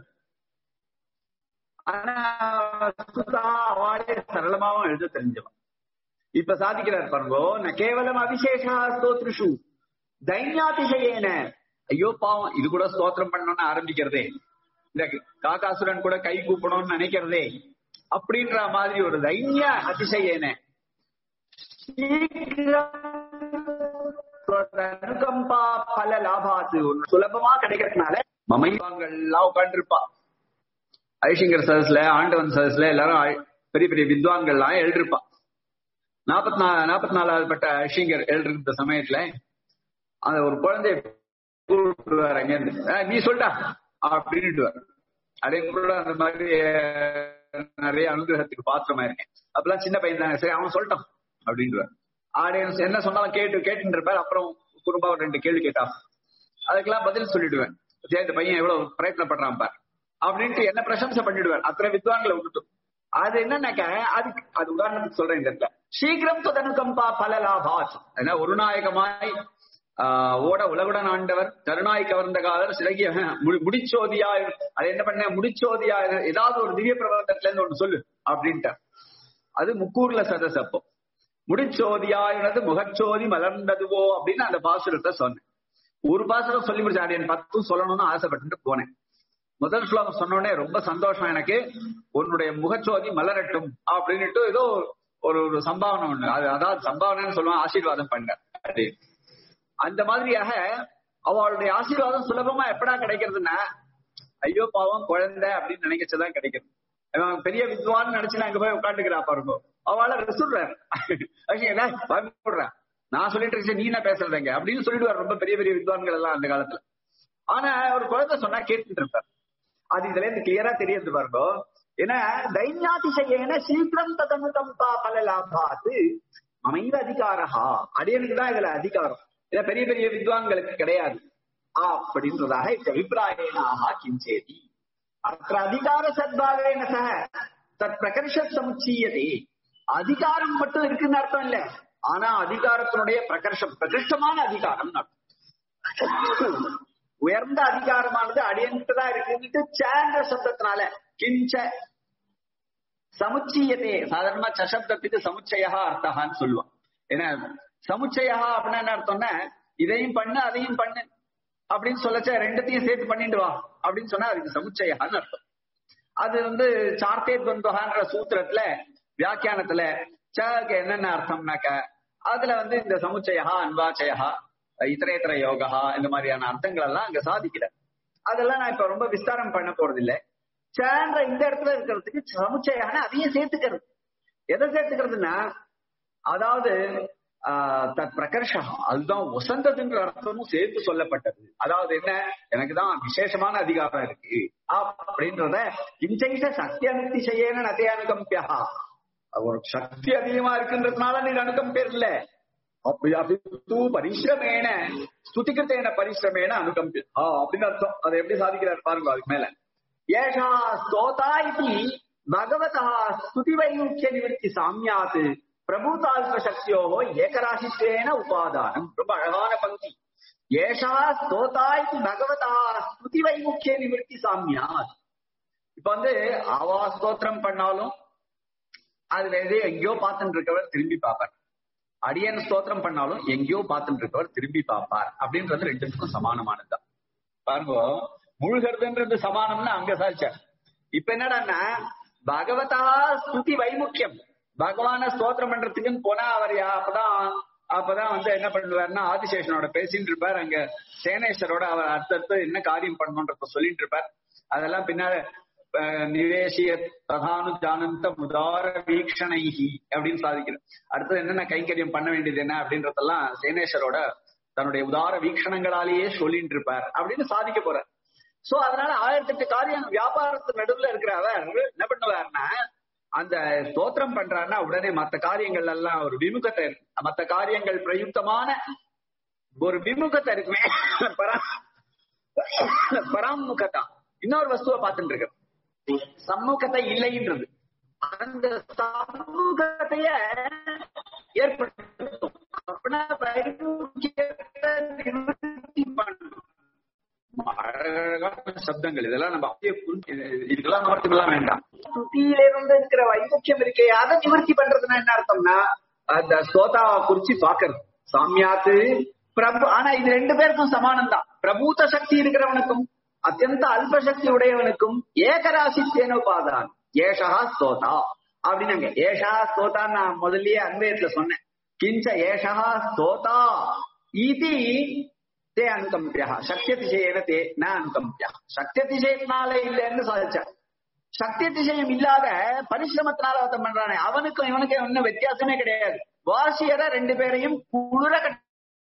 ஆனா சுதா அவாளே சரளமாவும் எழுத தெரிஞ்சவன் இப்ப சாதிக்கிறார் பாருங்கோ ந கேவலம் அபிஷேகா ஸ்தோத்ரிஷு தைன்யாதிசயேன ஐயோ பாவம் இது கூட ஸ்தோத்திரம் பண்ணணும்னு ஆரம்பிக்கிறதே இந்த காக்காசுரன் கூட கை கூப்பணும்னு நினைக்கிறதே அப்படின்ற மாதிரி ஒரு தைன்ய அதிசயேன அனுகம்பா பல லாபாத்து சுலபமா கிடைக்கிறதுனால மமைவாங்கள்லாம் உட்காந்து இருப்பா ஐஷிங்கர் சதஸ்ல ஆண்டவன் சதஸ்ல எல்லாரும் ஆ- பெரிய பெரிய வித்வான்கள்லாம் எழுதிருப்பா நாற்பத்தி நாலு நாற்பத்தி நாலாவது பட்ட ஐஷிங்கர் எழுதிருந்த சமயத்துல அந்த ஒரு குழந்தைய கூப்பிடுவார் அங்கேருந்து "ஆ, நீ சொல்டா அப்படின்ட்டு அதே கூட அந்த மாதிரி அஹ், நிறைய அனுகிரகத்துக்கு பாத்திரமா இருக்கேன் அப்பெல்லாம் சின்ன பையன் தானே சரி அவன் சொல்லிட்டான் அப்படின்ட்டு ஆடியன்ஸ் என்ன சொன்னாலும் கேட்டு கேட்டுட்டு இருப்பார் அப்புறம் குறும்பா ஒரு ரெண்டு கேள்வி கேட்டா அதுக்கெல்லாம் பதில் சொல்லிடுவேன் சரி இந்த பையன் எவ்வளவு பிரயத்னப்படுறான் பார் அப்படின்ட்டு என்ன பிரசம்சை பண்ணிடுவார் அத்தனை வித்வான்களை விட்டுட்டு அது என்னன்னாக்க அதுக்கு அது உதாரணத்துக்கு சொல்றேன் இந்த இடத்துல சீக்கிரம் தொதனுகம்பா பல லாபாத் ஏன்னா ஒரு நாயகமாய் ஆஹ் ஓட உலகுடன் ஆண்டவர் தருணாய் கவர்ந்த காலர் சிறகிய முடி- முடிச்சோதியா அது என்ன பண்ண முடிச்சோதியா ஏதாவது ஒரு திவ்ய பிரபந்தத்துல இருந்து ஒண்ணு சொல்லு அப்படின்ட்டார் அது முக்கூர்ல சதஸ் அப்போ முடிச்சோதியாயினது முகச்சோதி மலர்ந்ததுவோ அப்படின்னு அந்த பாசுரத்தை சொன்னேன் ஒரு பாசுரம் சொல்லி முடிச்ச அடியன் பத்தும் சொல்லணும்னு ஆசைப்பட்டுட்டு போனேன் முதல் ஸ்லோகம் சொன்னோடனே ரொம்ப சந்தோஷம் எனக்கு உன்னுடைய முகச்சோதி மலரட்டும் அப்படின்னுட்டு ஏதோ ஒரு ஒரு சம்பாவனை ஒண்ணு அது அதாவது சம்பாவனைன்னு சொல்லுவான் ஆசீர்வாதம் பண்ண அது அந்த மாதிரியாக அவளுடைய ஆசீர்வாதம் சுலபமா எப்படா கிடைக்கிறதுன்னா ஐயோ பாவம் குழந்தை அப்படின்னு நினைக்கச்சதான் கிடைக்கிறது அவன் பெரிய வித்வான் நினைச்சு அங்க போய் உட்காந்துக்கிறா பாருங்க அவளை ரிசுடுறாரு பயப்படுறேன் நான் சொல்லிட்டு இருக்கேன் நீ என்ன பேசுறதுங்க அப்படின்னு சொல்லிடுவார் ரொம்ப பெரிய பெரிய வித்வான்கள் எல்லாம் அந்த காலத்துல ஆனா ஒரு குழந்தை சொன்னா கேட்டுட்டு இருப்பார் அது இதுல இருந்து கிளியரா தெரியுது பாருங்க ஏன்னா தைன்யாதிசயேன சீக்கிரம் ததனுதம் பல லாபாத்து அமைந்த அதிகாரஹா அடியனுக்கு தான் இதுல அதிகாரம் இத பெரிய பெரிய வித்வான்களுக்கு கிடையாது அப்படின்றதாக இந்த அபிப்பிராயனாக கிஞ்சேதி அத்த அதிகார சத்பாவேன சக தத் பிரகர்ஷ சமுச்சீயதே அதிகாரம் மட்டும் இருக்குன்னு அர்த்தம் இல்ல ஆனா அதிகாரத்தினுடைய பிரகர்ஷம் பிரகிருஷ்டமான அதிகாரம் அர்த்தம் உயர்ந்த அதிகாரமானது அடியன்ட்டு தான் இருக்குன்னுட்டு சேன்ற சப்தத்தினால கிஞ்ச சமுச்சீயத்தே சாதாரணமா சசப்தத்துக்கு சமுச்சயா அர்த்தகான்னு சொல்லுவான் ஏன்னா சமுச்சயா அப்படின்னா என்ன அர்த்தம்னா இதையும் பண்ணு அதையும் பண்ணு அப்படின்னு சொல்லச்ச ரெண்டுத்தையும் சேர்த்து பண்ணிட்டு வா அப்படின்னு சொன்னா அதுக்கு சமுச்சயான்னு அர்த்தம் அது வந்து சார்த்தே துவந்தகான்ற சூத்திரத்துல வியாக்கியானத்துல சக்கு என்னென்ன அர்த்தம்னாக்க அதுல வந்து இந்த சமுச்சயா அன்வாச்சயா இத்தரேத்தர யோகா இந்த மாதிரியான அர்த்தங்கள் எல்லாம் அங்க சாதிக்கல அதெல்லாம் நான் இப்ப ரொம்ப விஸ்தாரம் பண்ண போறது இல்ல சேன்ற இந்த இடத்துல இருக்கிறதுக்கு சமுச்சயான அதையும் சேர்த்துக்கிறது எதை சேர்த்துக்கிறதுன்னா அதாவது ஆஹ் தத் பிரகர்ஷா அதுதான் வசந்ததுன்ற அர்த்தமும் சேர்த்து சொல்லப்பட்டது அதாவது என்ன எனக்கு தான் விசேஷமான அதிகாரம் இருக்கு அப்படின்றத கிஞ்சைத சத்திய அனுத்திசையேன நதே அனுகம்பியா ஒரு சக்தி அதிகமா இருக்குன்றதுனால நீ அனுகம்பேர் இல்ல அப்படி அபித்து பரிசிரமேன ஸ்துதிகிருத்தேன பரிசிரமேன அனுகம்பி ஆ அப்படின்னு அர்த்தம் அதை எப்படி சாதிக்கிறார் பாருங்க அதுக்கு மேல ஏஷா ஸ்தோதா இது பகவதா ஸ்துதி வைமுக்கிய நிவர்த்தி சாமியாத் பிரபூதால்ப சக்தியோகோ ஏகராசித்வேன உபாதானம் ரொம்ப அழகான பங்கி ஏஷா ஸ்தோதா இது பகவதா ஸ்துதி வைமுக்கிய நிவர்த்தி சாமியாத் இப்ப வந்து அவா ஸ்தோத்திரம் பண்ணாலும் அது எதே எங்கேயோ பார்த்துட்டு இருக்கவர் திரும்பி பார்ப்பார் அடியன் ஸ்தோத்திரம் பண்ணாலும் எங்கேயோ பார்த்துட்டு இருக்கவர் திரும்பி பார்ப்பார் அப்படின்றது ரெண்டுத்துக்கும் சமானமானதுதான் பாருங்க முழுகிறதுன்றது சமானம்னு அங்க சாதிச்சார் இப்ப என்னடான்னா பகவதா ஸ்துதி வைமுக்கியம் பகவான ஸ்தோத்திரம் பண்றதுக்குன்னு போனா அவர் யா- அப்பதான் அப்பதான் வந்து என்ன பண்ணுவாருன்னா ஆதிசேஷனோட பேசிட்டு இருப்பார் அங்க சேனேஸ்வரோட அவர் அடுத்தடுத்து என்ன காரியம் பண்ணணுன்றத சொல்லிட்டு இருப்பார் அதெல்லாம் பின்னால அஹ், நிவேசிய ததானு ஜானந்த முதார வீக்ஷணைஹி அப்படின்னு சாதிக்கிறது அடுத்தது என்னென்ன கைங்கரியம் பண்ண வேண்டியது என்ன அப்படின்றதெல்லாம் சேனேஸ்வரோட தன்னுடைய உதார வீக்ஷணங்களாலேயே சொல்லிட்டு இருப்பார் அப்படின்னு சாதிக்க போறார் சோ அதனால ஆயிரத்தி எட்டு காரியம் வியாபாரத்து நடுவுல இருக்கிற அவர் என்ன பண்ணுவார்னா அந்த ஸ்தோத்திரம் பண்றாருன்னா உடனே மத்த காரியங்கள் எல்லாம் ஒரு விமுகத்தை இருக்கு மத்த காரியங்கள் பிரயுக்தமான ஒரு விமுகத்தை இருக்குமே பரா பராமுகத்தா இன்னொரு வஸ்துவை பார்த்துட்டு இருக்கு சமூகத்தை இல்லைன்றது அந்த சமூகத்தைய ஏற்படுத்தும் அப்படின்னா வைராக்கியத்தை நிவர்த்தி பண்ணணும். அழகான சப்தங்கள் இதெல்லாம் நம்ம அப்படியே புரிஞ்சு- இதுக்கெல்லாம் நிவர்த்திலாம் வேண்டாம் சுத்தியில இருந்து இருக்கிற வைமுக்கியம் இருக்கே அதை நிவர்த்தி பண்றதுன்னா என்ன அர்த்தம்னா அந்த ஸ்தோதாவை குறிச்சு பாக்குறது சாமியாத்து பிரபு ஆனா இது ரெண்டு பேருக்கும் சமானம் தான் பிரபூத சக்தி இருக்கிறவனுக்கும் அத்தியந்த அல்ப சக்தி உடையவனுக்கும் ஏகராசித்தேன உபாதான் ஏஷா ஸ்தோதா அப்படின்னாங்க ஏஷா ஸ்தோதா நான் முதல்லயே அன்வயத்துல சொன்னேன் கிஞ்ச ஏஷா ஸ்தோதா இது தே அனுகம்பியா சக்தியதிசயன தே ந அனுகம்பியா சக்தியதிசயத்தினால இல்லைன்னு சாதிச்சா சக்தியதிசயம் இல்லாத பரிசிரமத்தினால ஒருத்தன் பண்றானே அவனுக்கும் இவனுக்கும் ஒன்னும் வித்தியாசமே கிடையாது வாசியரை ரெண்டு பேரையும் குளிர கட்ட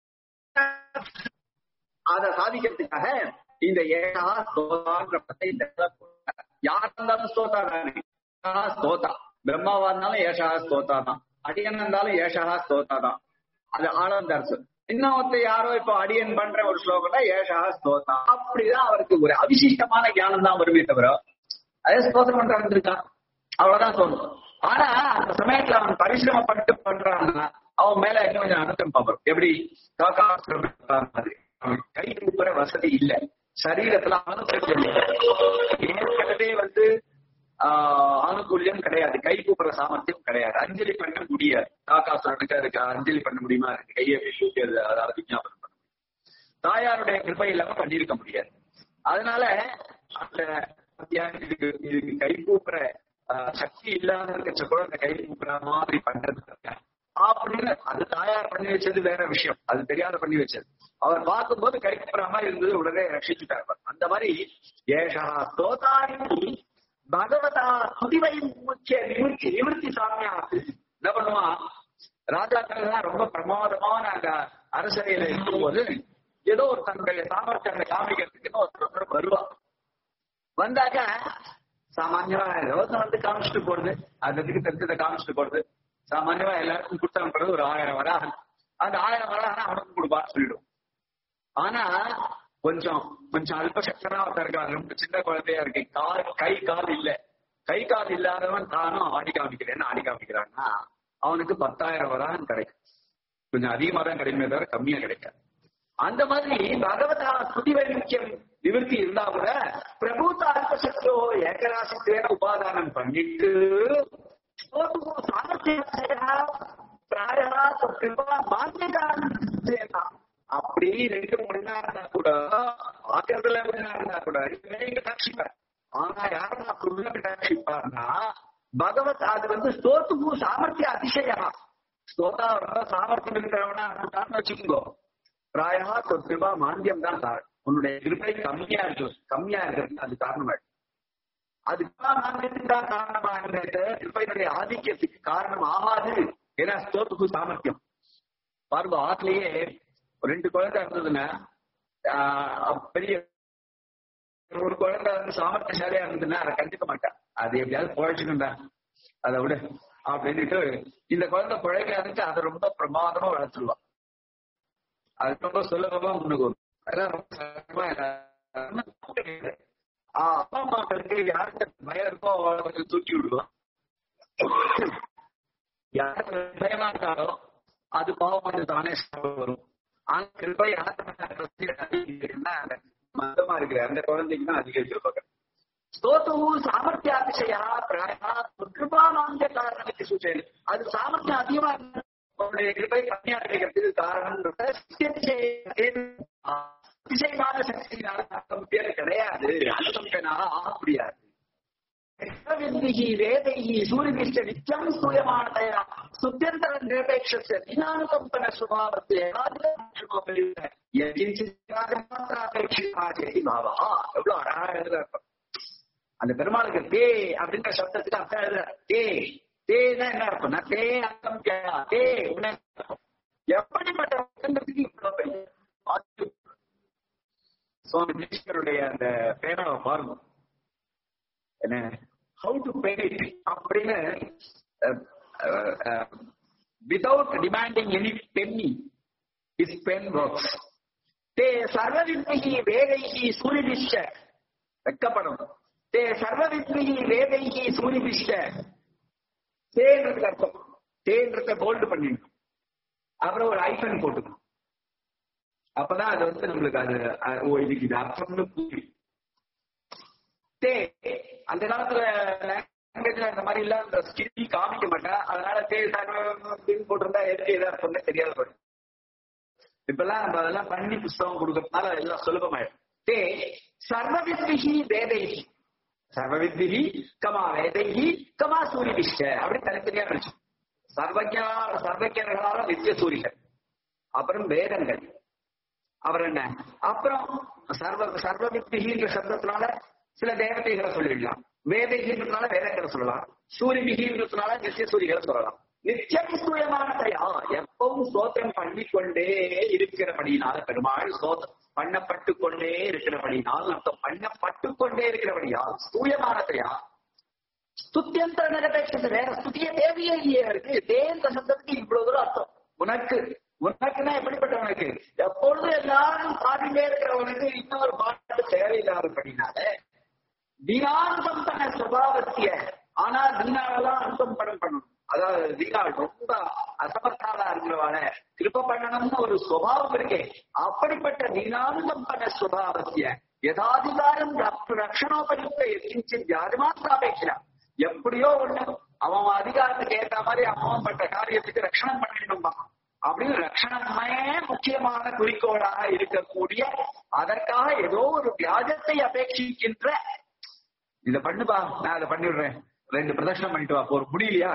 அதை சாதிக்கிறதுக்காக இந்த ஏகா ஸ்தோதான்ற பத்தை இந்த இடத்துல போட்டார். யார் இருந்தாலும் ஸ்தோதா தானே ஏஷா ஸ்தோதா பிரம்மாவா இருந்தாலும் ஏஷா ஸ்தோதா தான் அடியன் இருந்தாலும் ஏஷா ஸ்தோதா தான் அது ஆனந்த அரசு இன்னொருத்த யாரோ இப்போ அடியன் பண்ற ஒரு ஸ்லோகம்னா ஏஷா ஸ்தோதா அப்படிதான் அவருக்கு ஒரு அவிசிஷ்டமான ஞானம் தான் வருமே தவிர அதே ஸ்தோத்திரம் பண்றான் இருக்கான் அவ்வளவுதான் தோணும் ஆனா அந்த சமயத்துல அவன் பரிசிரமப்பட்டு பண்றான்னா அவன் மேல இன்னும் கொஞ்சம் அனுத்தம் பார்ப்போம் எப்படி காக்கா மாதிரி அவன் கை தூக்குற வசதி இல்ல சரீரத்துல அனுசரிச்சல் ஏற்கனவே வந்து ஆஹ் அனுகூல்யம் கிடையாது கை கூப்புற சாமர்த்தியம் கிடையாது அஞ்சலி பண்ண முடியாது காக்காசுரனுக்கு அதுக்கு அஞ்சலி பண்ண முடியுமா இருக்கு கையை போய் தூக்கி அது அதாவது விஞ்ஞாபனம் பண்ண முடியும் தாயாருடைய கிருப்பை இல்லாம பண்ணியிருக்க முடியாது அதனால அந்த அத்தியாயம் இதுக்கு இதுக்கு கை கூப்புற ஆஹ், சக்தி இல்லாத இருக்க கூட அந்த கை கூப்புற மாதிரி பண்றது கிடையாது. அப்படின்னு அது தாயார் பண்ணி வச்சது வேற விஷயம் அது தெரியாத பண்ணி வச்சது அவர் பார்க்கும்போது கை கூப்புற மாதிரி இருந்தது உடனே ரட்சிச்சுட்டார் அவர். அந்த மாதிரி ஏஷா ஸ்தோதாரி பகவதா துதிவை முக்கிய நிவர்த்தி நிவர்த்தி சாமியா என்ன பண்ணுவான் ராஜாக்கள் ரொம்ப பிரமாதமான அந்த அரசவையில இருக்கும்போது ஏதோ ஒரு தன்னுடைய சாமர்த்தியங்களை காமிக்கிறதுக்குன்னு ஒருத்தர் வருவா வந்தாக்க சாமானியமா ஏதோ ஒருத்தன் வந்து காமிச்சிட்டு போறது அதுக்கு தெரிஞ்சதை காமிச்சிட்டு போறது சாமானியமா எல்லாருக்கும் கொடுத்தாங்க ஒரு ஆயிரம் வராக அந்த ஆயிரம் வராக அவனுக்கு கொடுப்பான்னு சொல்லிடும் ஆனா கொஞ்சம் கொஞ்சம் அல்பசக்தனா ஒருத்தர் இருக்காங்க ரொம்ப சின்ன குழந்தையா இருக்கு கால் கை கால் இல்ல கை கால் இல்லாதவன் தானும் ஆடி காமிக்கிறேன்னு ஆடி காமிக்கிறான்னா அவனுக்கு பத்தாயிரம் வரான்னு கிடைக்கும் கொஞ்சம் அதிகமா தான் கிடைக்குமே தவிர கம்மியா கிடைக்காது அந்த மாதிரி பகவதா ஸ்துதி வைமுக்கியம் நிவர்த்தி இருந்தா கூட பிரபுத்த அல்பசக்தோ ஏகராசித்தேன உபாதானம் பண்ணிட்டு பிராயா கிருபா மாத்தியதா அப்படி ரெண்டு மணி நேரம் இருந்தா கூட ஆக்கிறதுல மணி நேரம் இருந்தா கூட நீங்க கட்சிப்பார் ஆனா யாரும் அப்படி கட்சிப்பார்னா பகவத் அது வந்து ஸ்தோத்துக்கு சாமர்த்திய அதிசயமா ஸ்தோதா ரொம்ப சாமர்த்தியம் இருக்கிறவனா தான் வச்சுக்கோங்க பிராயா கிருபா மாந்தியம் தான் காரணம் உன்னுடைய கிருபை கம்மியா இருக்கு கம்மியா இருக்கிறது அது காரணமா இருக்கு அதுக்கெல்லாம் மாந்தியத்துக்கு தான் காரணமா இருந்தது கிருபையினுடைய ஆதிக்கத்துக்கு காரணம் ஆகாது ஏன்னா ஸ்தோத்துக்கு சாமர்த்தியம் பாருங்க ஆத்துலயே ஒரு ரெண்டு குழந்தை இருந்ததுன்னா ஆஹ் பெரிய ஒரு குழந்தை வந்து சாமர்த்தியசாலியா இருந்ததுன்னா அதை கண்டுக்க மாட்டான் அது எப்படியாவது புழைச்சுக்கண்டா அதை விட அப்படின்ட்டு இந்த குழந்தை பிழைக்காதுக்கு அதை ரொம்ப பிரமாதமா வளர்த்துருவான் அது ரொம்ப சுலபமா முன்னுக்கு வரும் அதெல்லாம் ரொம்ப சுலபமா எல்லாரும் ஆஹ் அப்பா அம்மாக்களுக்கு யாருக்கு பயம் இருக்கோ அவளை கொஞ்சம் தூக்கி விடுவான் யாருக்கு பயமா இருக்காரோ அது பாவம் வந்து தானே சாப்பிட வரும் ஆனா கிருபை ஆத்மா மந்தமா இருக்கிற அந்த குழந்தைக்கு தான் அதிக கிருபகர் ஸ்தோத்து சாமர்த்தியாதிசயா பிராயா கிருபானாந்த காரணத்துக்கு சூச்சனை அது சாமர்த்தியம் அதிகமா இருந்தா அவருடைய கிருபை கம்மியா கிடைக்கிறதுக்கு காரணம் அதிசயமான சக்தியினால அனுகம்பியர் கிடையாது அனுகம்பியனால ஆக முடியாது வித்திகி வேதைகி சூரியபிஷ்ட நித்தியம் சூயமானதையா சுத்தியந்தர நிரபேட்சஸ்ய தினானுகம்பன சுபாவத்தை எவ்வளவு அழகா எழுதுறாரு அந்த பெருமாளுக்கு தே அப்படின்ற சப்தத்துக்கு அர்த்தம் எழுதுற தே தேனா என்ன அர்த்தம்னா தே அர்த்தம் கேளா தே உன்னை எப்படிப்பட்ட அர்த்தத்துக்கு இவ்வளவு பெரிய ஆச்சரியம். சுவாமி தேசிகருடைய அந்த பேனாவை பாருங்க என்ன ஹவு டு பே அப்படின்னு without demanding any penny is pen works தே சர்வவித்மிகி வேதைகி சூரியபிஷ்ட வெக்கப்படணும் தே சர்வவித்மிகி வேதைகி சூரியபிஷ்ட தேன்றதுக்கு அர்த்தம் தேன்றத போல்டு பண்ணிடணும் அப்புறம் ஒரு ஐபன் போட்டுக்கணும் அப்பதான் அது வந்து நம்மளுக்கு அது அஹ், ஓ இதுக்கு இது அர்த்தம்னு புரியும் தே அந்த காலத்துல லாங்குவேஜ்ல அந்த மாதிரி எல்லாம் இந்த ஸ்கில் காமிக்க மாட்டேன் அதனால தே சர்வம் போட்டிருந்தா எதுக்கு எதா சொன்ன தெரியாத போயிடும் இப்பெல்லாம் நம்ம அதெல்லாம் பண்ணி புஸ்தகம் கொடுக்கறதுனால எல்லாம் சுலபமாயிடும் தே சர்வவித்மிகி வேதைகி சர்வவித்மிகி கமா வேதைகி கமா சூரியபிஷ்ட அப்படி தனித்தனியா பிரிச்சு சர்வஜா சர்வஜர்களால நித்திய சூரியர்கள் அப்புறம் வேதங்கள் அப்புறம் என்ன அப்புறம் சர்வ சர்வவித்மிகின்ற சப்தத்தினால சில தேவதைகளை சொல்லிடலாம் வேதைகின்றதுனால வேதங்களை சொல்லலாம் சூரியபிகின்றதுனால நித்திய சூரியகளை சொல்லலாம் நித்தியம் சூயமான தயா எப்பவும் ஸ்தோத்திரம் பண்ணிக்கொண்டே இருக்கிறபடினால பெருமாள் ஸ்தோத்திரம் பண்ணப்பட்டு கொண்டே இருக்கிறபடினால் அர்த்தம் பண்ணப்பட்டு கொண்டே இருக்கிறபடியால் சூயமான தயா ஸ்துத்தியந்த நிரபேட்சத்தை வேற ஸ்துதிய தேவையே இல்லையே இருக்கு தேந்த சப்தத்துக்கு இவ்வளவு தூரம் அர்த்தம் உனக்கு உனக்குன்னா எப்படிப்பட்டவனுக்கு எப்பொழுதும் எல்லாரும் பாடிட்டே இருக்கிறவனுக்கு இன்னொரு பாட்டு தேவையில்லாதபடினால தீனாந்தம் பண்ண சுபாவத்திய ஆனா தீனாவெல்லாம் அந்தம் படம் பண்ணணும் அதாவது தீனாள் ரொம்ப அசமர்த்தாளா இருக்கிறவான கிருப்ப பண்ணணும்னு ஒரு சுபாவம் இருக்கே அப்படிப்பட்ட தீனாந்தம் பண்ண சுபாவத்திய யதாதிகாரம் ரக்ஷணோபரித்த எதிர்த்து யாருமாத்திராபேட்சா எப்படியோ ஒண்ணு அவன் அதிகாரத்துக்கு ஏற்ற மாதிரி அவன் பண்ற காரியத்துக்கு ரட்சணம் பண்ணிடணும்பா அப்படின்னு ரட்சணமே முக்கியமான குறிக்கோளாக இருக்கக்கூடிய அதற்காக ஏதோ ஒரு வியாஜத்தை அபேட்சிக்கின்ற இத பண்ணுப்பா நான் அதை பண்ணிடுறேன் ரெண்டு பிரதட்சணம் பண்ணிட்டு வா ஒரு முடியலையா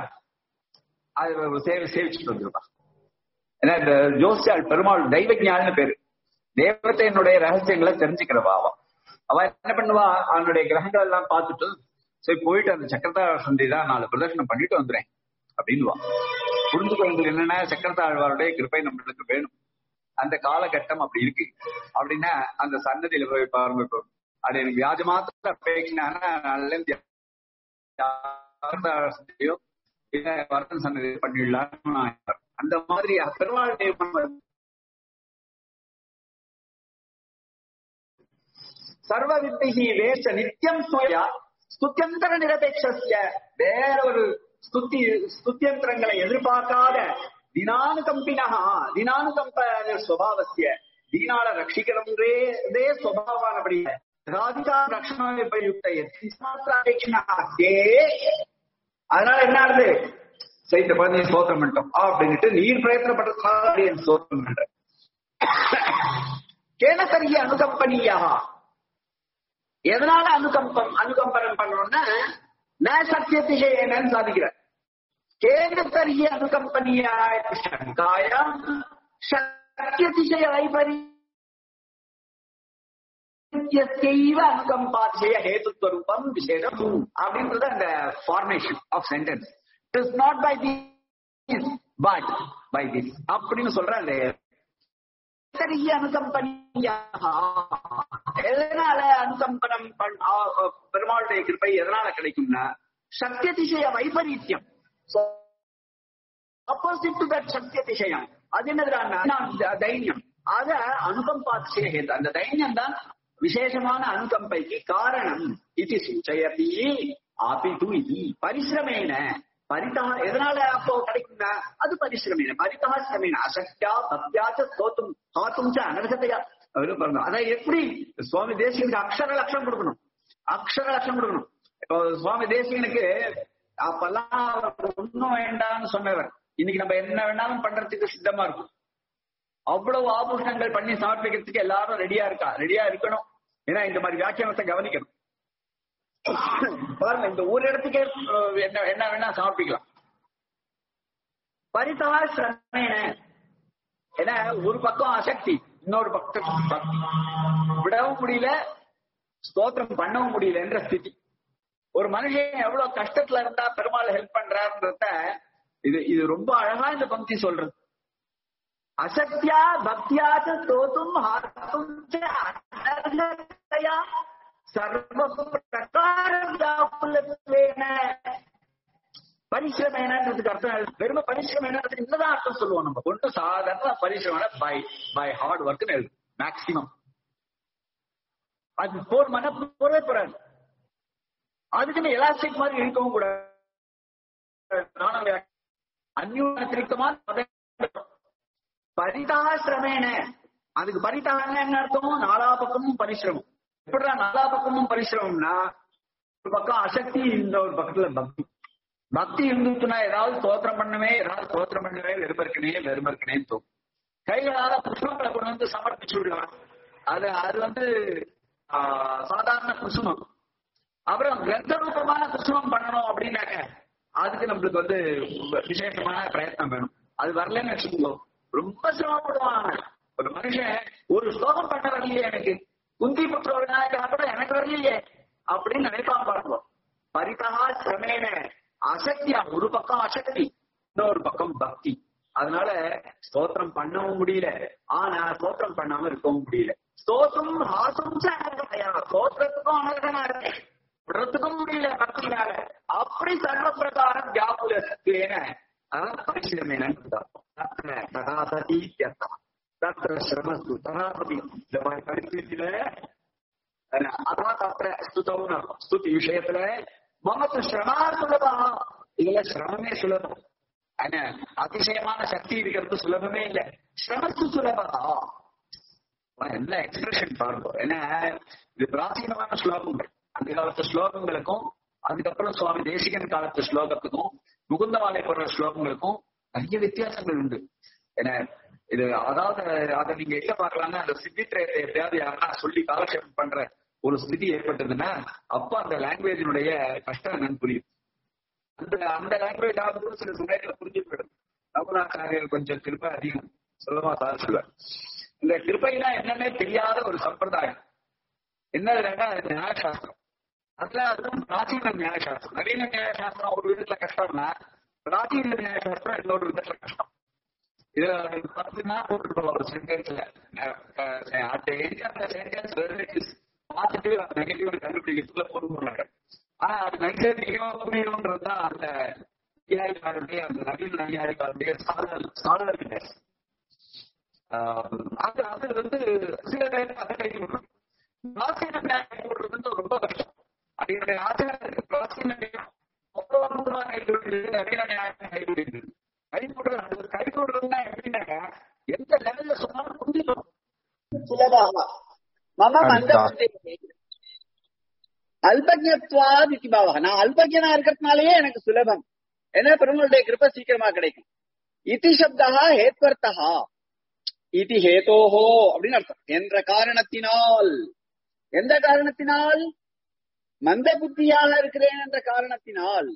அது சேவை சேவிச்சுட்டு வந்துருப்பா ஏன்னா இந்த ஜோசியால் பெருமாள் தெய்வஞான்னு பேரு தேவத்தையினுடைய ரகசியங்களை தெரிஞ்சுக்கிறவா அவ அவ என்ன பண்ணுவா அவனுடைய கிரகங்கள் எல்லாம் பார்த்துட்டு சரி போயிட்டு அந்த சக்கரத்தாழ் சந்தி தான் நாலு பிரதர்ஷனம் பண்ணிட்டு வந்துறேன் அப்படின்னுவா புரிஞ்சுக்க வேண்டியது என்னன்னா சக்கரத்தாழ்வாருடைய கிருப்பை நம்மளுக்கு வேணும் அந்த காலகட்டம் அப்படி இருக்கு அப்படின்னா அந்த சன்னதியில போய் பாருங்க இப்போ அது எனக்கு வியாஜ மாத்திர அபேட்சினானா நல்ல சந்தையோ இல்ல வரதன் சன்னதி பண்ணிடலாம் அந்த மாதிரி பெருமாள் தெய்வம் சர்வ வித்திகி வேஷ நித்தியம் சுயா ஸ்துத்தியந்தர நிரபேட்சஸ்ய வேற ஒரு ஸ்துதி ஸ்துத்தியந்திரங்களை எதிர்பார்க்காத தினானுகம்பினகா தினானுகம்ப சுவாவசிய தீனால ரட்சிக்கிறதே சுவாவானபடி ராதிகா ரக்ஷணயுக்த அதனால என்ன ஆகுது சைத்த பண்ணி சோத்திரம் பண்ணிட்டோம் அப்படின்ட்டு நீர் பிரயத்தனப்பட்டதுனால என் சோத்திரம் பண்ற கேனத்தரிய அனுகம்பனியா எதனால அனுகம்பம் அனுகம்பனம் பண்றோம்னா ந சத்தியத்திசேனன்னு சாதிக்கிற கேனத்தரிய அனுகம்பனியாய சங்காயம் சத்தியதிசய வைபரி நித்தியத்தைவ அனுகம்பாதிசய ஹேதுத்வரூபம் விசேஷம் அப்படின்றது அந்த formation of sentence it is not by this but by this அப்படின்னு சொல்ற அந்த பெரிய அனுகம்பனியாக எதனால அனுகம்பனம் பண்- ஆ- ஆ- பெருமாளுடைய கிருப்பை எதனால கிடைக்கும்னா சத்தியதிசய வைபரீத்தியம் ஆப்போசிட் டு தட் சத்தியதிசயம் அது என்னதுன்னா தைரியம் அத அனுகம்பாதிசய ஹேது அந்த தைரியம் தான் விசேஷமான அனுகம்பைக்கு காரணம் இது சூச்சயதி ஆபிது இது பரிசிரமேன பரிதா எதனால அப்போ கிடைக்கும்னா அது பரிசிரமேன பரிதா சிரமேன அசக்தியா சத்யாச்ச ஸ்தோத்தும் காத்தும் ச அனர்ஹத்தையா அவரு பாருங்க அதான் எப்படி சுவாமி தேசியனுக்கு அக்ஷர லட்சம் கொடுக்கணும் அக்ஷர லட்சம் கொடுக்கணும் இப்போ சுவாமி தேசியனுக்கு அப்பெல்லாம் அவர் ஒண்ணும் வேண்டாம்னு சொன்னவர் இன்னைக்கு நம்ம என்ன வேணாலும் பண்றதுக்கு சித்தமா இருக்கும் அவ்வளவு ஆபூஷணங்கள் பண்ணி சமர்ப்பிக்கிறதுக்கு எல்லாரும் ரெடியா இருக்கா ரெடியா இருக்கணும் ஏன்னா இந்த மாதிரி வியாக்கியானத்தை கவனிக்கணும் பாருங்க இந்த ஒரு இடத்துக்கே அஹ், என்ன என்ன வேணா சமர்ப்பிக்கலாம் பரிதா சிரமேன ஏன்னா ஒரு பக்கம் அசக்தி இன்னொரு பக்கம் சக்தி விடவும் முடியல ஸ்தோத்திரம் பண்ணவும் முடியல என்ற ஸ்திதி ஒரு மனுஷன் எவ்வளவு கஷ்டத்துல இருந்தா பெருமாள் ஹெல்ப் பண்றாருன்றத இது இது ரொம்ப அழகா இந்த பக்தி சொல்றது அசக்தியா பக்தியாக தோத்தும் ஹாத்தும் ச அனர்ஹதயா சர்வ பிரகார வியாக்குலத்வேன பரிசிரமேனன்றதுக்கு அர்த்தம் வெறும பரிசிரமேனதுக்கு இன்னதான் அர்த்தம் சொல்லுவோம் நம்ம கொண்டு சாதாரண பரிசிரமன பை பை ஹார்ட் ஒர்க் எழுது மேக்சிமம் அது போர் மன போரே போறாது அதுக்குன்னு எலாஸ்டிக் மாதிரி இருக்கவும் கூட அந்யூனத்திரிக்கமா பரிதாக சிரமேன அதுக்கு பரிதாக என்ன அர்த்தம் நாலா பக்கமும் பரிசிரமம் எப்படிடா நாலா பக்கமும் பரிசிரமம்னா ஒரு பக்கம் அசக்தி இந்த ஒரு பக்கத்துல பக்தி பக்தி இருந்துச்சுன்னா ஏதாவது தோத்திரம் பண்ணவே ஏதாவது தோத்திரம் பண்ணவே வெறுமற்கனே வெறுமற்கனே தோணும் கைகளால புஷ்பங்களை கொண்டு வந்து சமர்ப்பிச்சு விடலாம் அது அது வந்து ஆஹ், சாதாரண குசுமம் அப்புறம் கிரந்த ரூபமான குசுமம் பண்ணணும் அப்படின்னாக்க அதுக்கு நம்மளுக்கு வந்து விசேஷமான பிரயத்னம் வேணும் அது வரலன்னு வச்சுக்கோங்க ரொம்ப சிரமப்படுவாங்க ஒரு மனுஷன் ஒரு ஸ்லோகம் பண்ண வரலையே எனக்கு குந்தி புத்திர விநாயகா கூட எனக்கு வரலையே அப்படின்னு நினைப்பான் பாருங்க பரிதா சிரமேன அசக்தியா ஒரு பக்கம் அசக்தி இன்னொரு பக்கம் பக்தி அதனால ஸ்தோத்திரம் பண்ணவும் முடியல ஆனா ஸ்தோத்திரம் பண்ணாம இருக்கவும் முடியல ஸ்தோத்திரம் ஹாசம் ஸ்தோத்திரத்துக்கும் அனர்கனா இருக்கேன் விடுறதுக்கும் முடியல பக்தினால அப்படி சர்வ பிரகாரம் வியாபுலத்துவேன பரிசிரமேன ததாசதி தத்திர சிரமஸ்து ததாபதி இந்த மாதிரி பரிస్థితిயில அதான் தத்திர ஸ்துதம்னு அர்த்தம். ஸ்துதி விஷயத்துல மமத்து சிரமா சுலபா இதுல சிரமமே சுலபம் ஆனா அதிசயமான சக்தி இருக்கிறது சுலபமே இல்ல சிரமத்து சுலபா என்ன எக்ஸ்பிரஷன் பாருங்க ஏன்னா இது பிராச்சீனமான ஸ்லோகங்கள் அந்த காலத்து ஸ்லோகங்களுக்கும் அதுக்கப்புறம் சுவாமி தேசிகன் காலத்து ஸ்லோகத்துக்கும் முகுந்தமாலை போடுற ஸ்லோகங்களுக்கும் நிறைய வித்தியாசங்கள் உண்டு ஏன்னா இது அதாவது அதை நீங்க எங்க பார்க்கலாம்னா அந்த சித்தித்திரத்தை எப்படியாவது யாரா சொல்லி காலக்ஷேபம் பண்ற ஒரு ஸ்திதி ஏற்பட்டதுன்னா அப்ப அந்த லாங்குவேஜினுடைய கஷ்டம் என்னன்னு புரியும் அந்த அந்த லாங்குவேஜ் ஆகும்போது சில சமயத்துல புரிஞ்சு போயிடும் ரகுநாச்சாரியர் கொஞ்சம் கிருப்பை அதிகம் சுலபமா சார் சொல்லுவார் இந்த கிருப்பைனா என்னன்னே தெரியாத ஒரு சம்பிரதாயம் என்னதுன்னா அது நியாயசாஸ்திரம் அதுல அதுவும் பிராச்சீன நியாயசாஸ்திரம் நவீன நியாயசாஸ்திரம் ஒரு விதத்துல கஷ்டம்னா பிராச்சீன நியாயசாஸ்திரம் இன்னொரு விதத்துல கஷ்டம் இதுல பார்த்தீங்கன்னா ஒரு சென்டென்ஸ்ல அந்த ஏரியா அந்த சென்டென்ஸ் பார்த்துட்டு நெகட்டிவ் கண்டுபிடிக்கிறதுக்குள்ள பொறுமுறாங்க ஆனா அது நைசர்கிகமா புரியணும்ன்றதுதான் அந்த நையாயிக்காருடைய அந்த நவீன நையாயிக்காருடைய சாதல் சாதல் அது அது வந்து சில நேரம் அதை கை விடுறோம் பிராச்சீன நியாயம் போடுறது வந்து ரொம்ப கஷ்டம் அது என்னுடைய ஆச்சாரத்துக்கு பிராச்சீன நியாயம் அவ்வளவு கைவிடுறது நவீன நியாயம் கைவிடுறது கை போடுறது அது கை போடுறதுன்னா எப்படின்னாக்கா எந்த லெவல்ல சொன்னாலும் புரிஞ்சுக்கணும் சுலபः மம அனிதா. மந்தபுத்திः அல்பஜத்வாத் இதி பாவக நான் அல்பஜனா இருக்கிறதுனாலயே எனக்கு சுலபம் ஏன்னா பெருமாளுடைய கிருப சீக்கிரமா கிடைக்கும் இதி சப்தா ஹேத்வர்த்தா இதி ஹேதோஹோ அப்படின்னு அர்த்தம் என்ற காரணத்தினால் எந்த காரணத்தினால் மந்த புத்தியாக இருக்கிறேன் என்ற காரணத்தினால்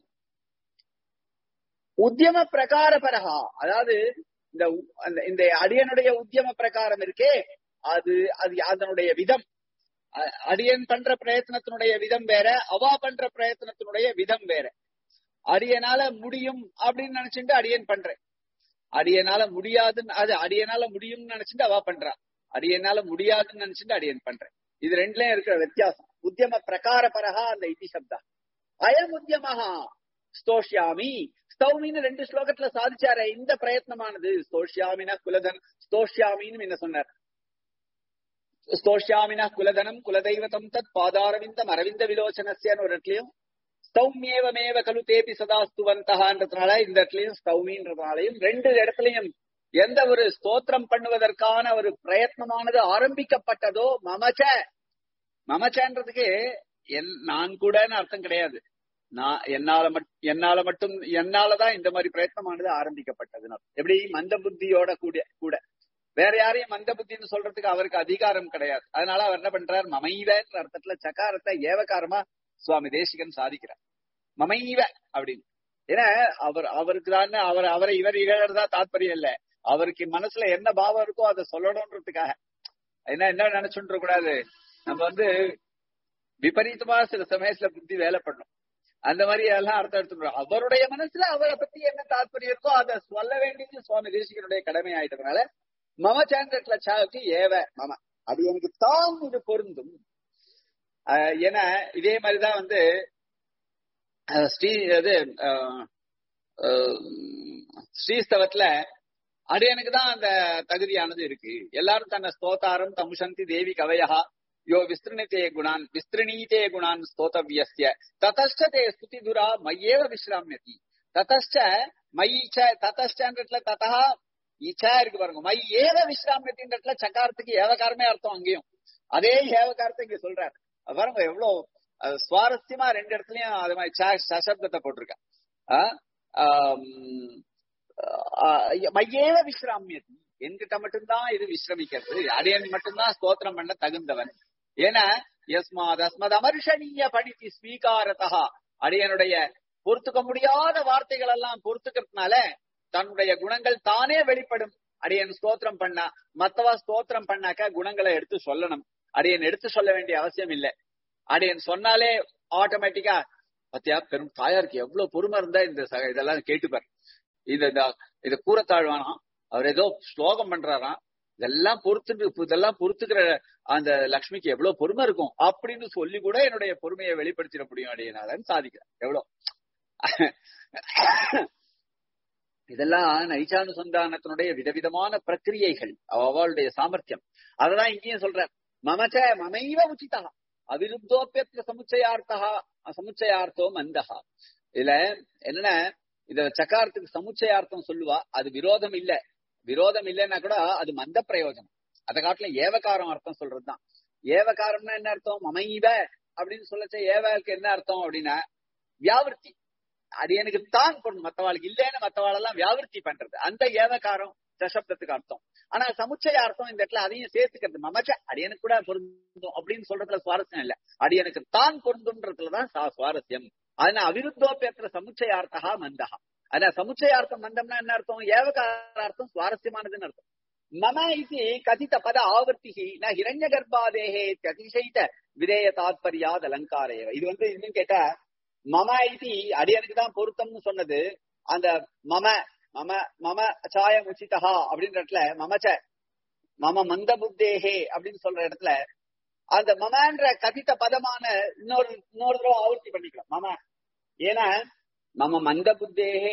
உத்தியம பிரகாரபரகா அதாவது இந்த உ- அந்த- இந்த அடியனுடைய உத்தியம பிரகாரம் இருக்கே அது அது அதனுடைய விதம் அ- அடியன் பண்ற பிரயத்தனத்தினுடைய விதம் வேற அவா பண்ற பிரயத்தனத்தினுடைய விதம் வேற அடியனால முடியும் அப்படின்னு நினைச்சுட்டு அடியன் பண்றேன் அடியனால முடியாதுன்னு அது அடியனால முடியும்னு நினைச்சுட்டு அவா பண்றா அடியனால முடியாதுன்னு நினைச்சுட்டு அடியன் பண்றேன் இது ரெண்டுலயும் இருக்கிற வித்தியாசம் உத்தியம பிரகார பரஹா அந்த இதி சப்தா அயம் உத்தியமஹா ஸ்தோஷ்யாமி ஸ்தௌமின்னு ரெண்டு ஸ்லோகத்துல சாதிச்சாரே இந்த பிரயத்னமானது ஸ்தோஷ்யாமின குலதன் ஸ்தோஷ்யாமின்னு என்ன சொன்னார் ஸ்தோஷ்யாமின குலதனம் குலதெய்வதம் தத் பாதாரவிந்தம் அரவிந்த விலோச்சனஸ்யன்னு ஒரு இடத்துலயும் ஸ்தௌமியேவமேவ கலு தேபி சதா ஸ்துவந்தகான்றதுனால இந்த இடத்துலயும் ஸ்தௌமின்றதுனாலையும் ரெண்டு இடத்துலயும் எந்த ஒரு ஸ்தோத்திரம் பண்ணுவதற்கான ஒரு பிரயத்னமானது ஆரம்பிக்கப்பட்டதோ மமச்ச மமச்சன்றதுக்கு என் நான் கூடன்னு அர்த்தம் கிடையாது நான் என்னால மட் என்னால மட்டும் என்னாலதான் இந்த மாதிரி பிரயத்னமானது ஆரம்பிக்கப்பட்டதுன்னு அர்த்தம். எப்படி மந்த புத்தியோட கூட கூட வேற யாரையும் மந்த புத்தின்னு சொல்றதுக்கு அவருக்கு அதிகாரம் கிடையாது அதனால அவர் என்ன பண்றார் மமைவன்ற அர்த்தத்துல சகாரத்தை ஏவகாரமா சுவாமி தேசிகன் சாதிக்கிறார் மமைவ அப்படின்னு ஏன்னா அவர் அவருக்கு தான் அவர் அவரை இவர் இகழறதா தாத்பரியம் இல்ல அவருக்கு மனசுல என்ன பாவம் இருக்கோ அதை சொல்லணும்ன்றதுக்காக என்ன என்ன நினைச்சுட்டு கூடாது நம்ம வந்து விபரீதமா சில சமயத்துல புத்தி வேலை பண்ணும் அந்த மாதிரி எல்லாம் அர்த்தம் எடுத்துக்கிறோம் அவருடைய மனசுல அவரை பத்தி என்ன தாற்பயம் இருக்கோ அதை சொல்ல வேண்டியது சுவாமி தேசிகனுடைய கடமை ஆயிட்டதுனால மம சாண்டட்ல சாவுக்கு ஏவ மம அது எனக்கு தான் இது பொருந்தும் ஆஹ் ஏன்னா இதே மாதிரிதான் வந்து ஆஹ் ஸ்ரீ இது ஆஹ் ஆஹ் ஸ்ரீஸ்தவத்துல அடியனுக்கு தான் அந்த தகுதியானது இருக்கு எல்லாரும் தன்னை ஸ்தோத்தாரம் தமுஷந்தி தேவி கவயா யோ விஸ்திருணித்தே குணான் விஸ்திருணீதே குணான் ஸ்தோதவியஸ்ய ததஷ்ட தே ஸ்துதி துரா மையேவ விஸ்ராமியதி ததஷ்ட மயிச்ச ததஷ்டன்றதுல ததா இச்சா இருக்கு பாருங்க மை ஏவ விஸ்ராமியத்தின்றதுல சக்காரத்துக்கு ஏவகாரமே அர்த்தம் அங்கேயும் அதே ஏவகாரத்தை இங்க சொல்றாரு பாருங்க எவ்வளவு அஹ், சுவாரஸ்யமா ரெண்டு இடத்துலயும் அது மாதிரி ச- சசப்தத்தை போட்டிருக்கேன் ஆஹ், ஆம், ஆஹ், மையேவ விஸ்ராமியதி என்கிட்ட மட்டும்தான் இது விஸ்ரமிக்கிறது அடியன் மட்டும்தான் ஸ்தோத்திரம் பண்ண தகுந்தவன் ஏன்னா யஸ்மாத் அஸ்மத் அமர்ஷணீய படித்தி ஸ்வீகாரதா அடியனுடைய பொறுத்துக்க முடியாத வார்த்தைகள் எல்லாம் பொறுத்துக்கிறதுனால தன்னுடைய குணங்கள் தானே வெளிப்படும் அடியன் ஸ்தோத்திரம் பண்ணா மத்தவா ஸ்தோத்திரம் பண்ணாக்க குணங்களை எடுத்து சொல்லணும் அடியன் எடுத்து சொல்ல வேண்டிய அவசியம் இல்லை அடியன் சொன்னாலே ஆட்டோமேட்டிக்கா பத்தியா பெரும் தாயாருக்கு எவ்வளவு பொறுமை இருந்தா இந்த ச- இதெல்லாம் கேட்டுப்பார் இந்த இந்த- இத கூறத்தாழ்வானா அவர் ஏதோ ஸ்லோகம் பண்றாராம் இதெல்லாம் பொறுத்து இதெல்லாம் பொறுத்துக்கிற அந்த லக்ஷ்மிக்கு எவ்வளவு பொறுமை இருக்கும் அப்படின்னு சொல்லி கூட என்னுடைய பொறுமையை வெளிப்படுத்திட முடியும் அடியனாலன்னு சாதிக்கிறேன் எவ்வளவு இதெல்லாம் நைச்சானுசந்தானத்தினுடைய விதவிதமான பிரக்கிரியைகள் அவளுடைய சாமர்த்தியம் அததான் இங்கேயும் சொல்ற மமச்ச மமைவ உச்சிதா அவிருத்தோப்பியத்திர சமுச்சயார்த்தா சமுச்சயார்த்தோ மந்தகா இதுல என்னன்னா இத சக்காரத்துக்கு சமுச்சயார்த்தம் சொல்லுவா அது விரோதம் இல்ல விரோதம் இல்லைன்னா கூட அது மந்த பிரயோஜனம் அதை காட்டிலும் ஏவகாரம் அர்த்தம் சொல்றதுதான் ஏவகாரம்னா என்ன அர்த்தம் மமைவ அப்படின்னு சொல்லச்ச ஏவக்கு என்ன அர்த்தம் அப்படின்னா வியாவிருத்தி அது எனக்கு தான் பொருள் மத்தவாளுக்கு இல்லைன்னு மத்தவாளெல்லாம் வியாவிருத்தி பண்றது அந்த ஏவகாரம் தசப்தத்துக்கு அர்த்தம் ஆனா சமுச்சய அர்த்தம் இந்த இடத்துல அதையும் சேர்த்துக்கிறது மமச்ச அடியனுக்கு கூட பொருந்தும் அப்படின்னு சொல்றதுல சுவாரஸ்யம் இல்ல அடியனுக்கு தான் பொருந்தும்ன்றதுலதான் சா- சுவாரஸ்யம் அதனால அவிருத்தோப்பேற்ற சமுச்சயார்த்தா மந்தகா அதனால சமுச்சயார்த்தம் மந்தம்னா என்ன அர்த்தம் ஏவகாரார்த்தம் சுவாரஸ்யமானதுன்னு அர்த்தம் மம இது கதித பத ஆவர்த்திகி ந ஹிரண்ய கர்ப்பாதேகே அதிசயித்த விதேய தாத்பரியாத் அலங்காரேவ இது வந்து இன்னும் கேட்டா மம இது அடியனுக்கு தான் பொருத்தம்னு சொன்னது அந்த மம மம மம சாயம் உச்சிதா அப்படின்ற இடத்துல மமச்ச மம மந்த புத்தேகே அப்படின்னு சொல்ற இடத்துல அந்த மமன்ற கதித்த பதமான இன்னொரு இன்னொரு தடவை ஆவர்த்தி பண்ணிக்கலாம் மம ஏன்னா மம மந்த புத்தேகே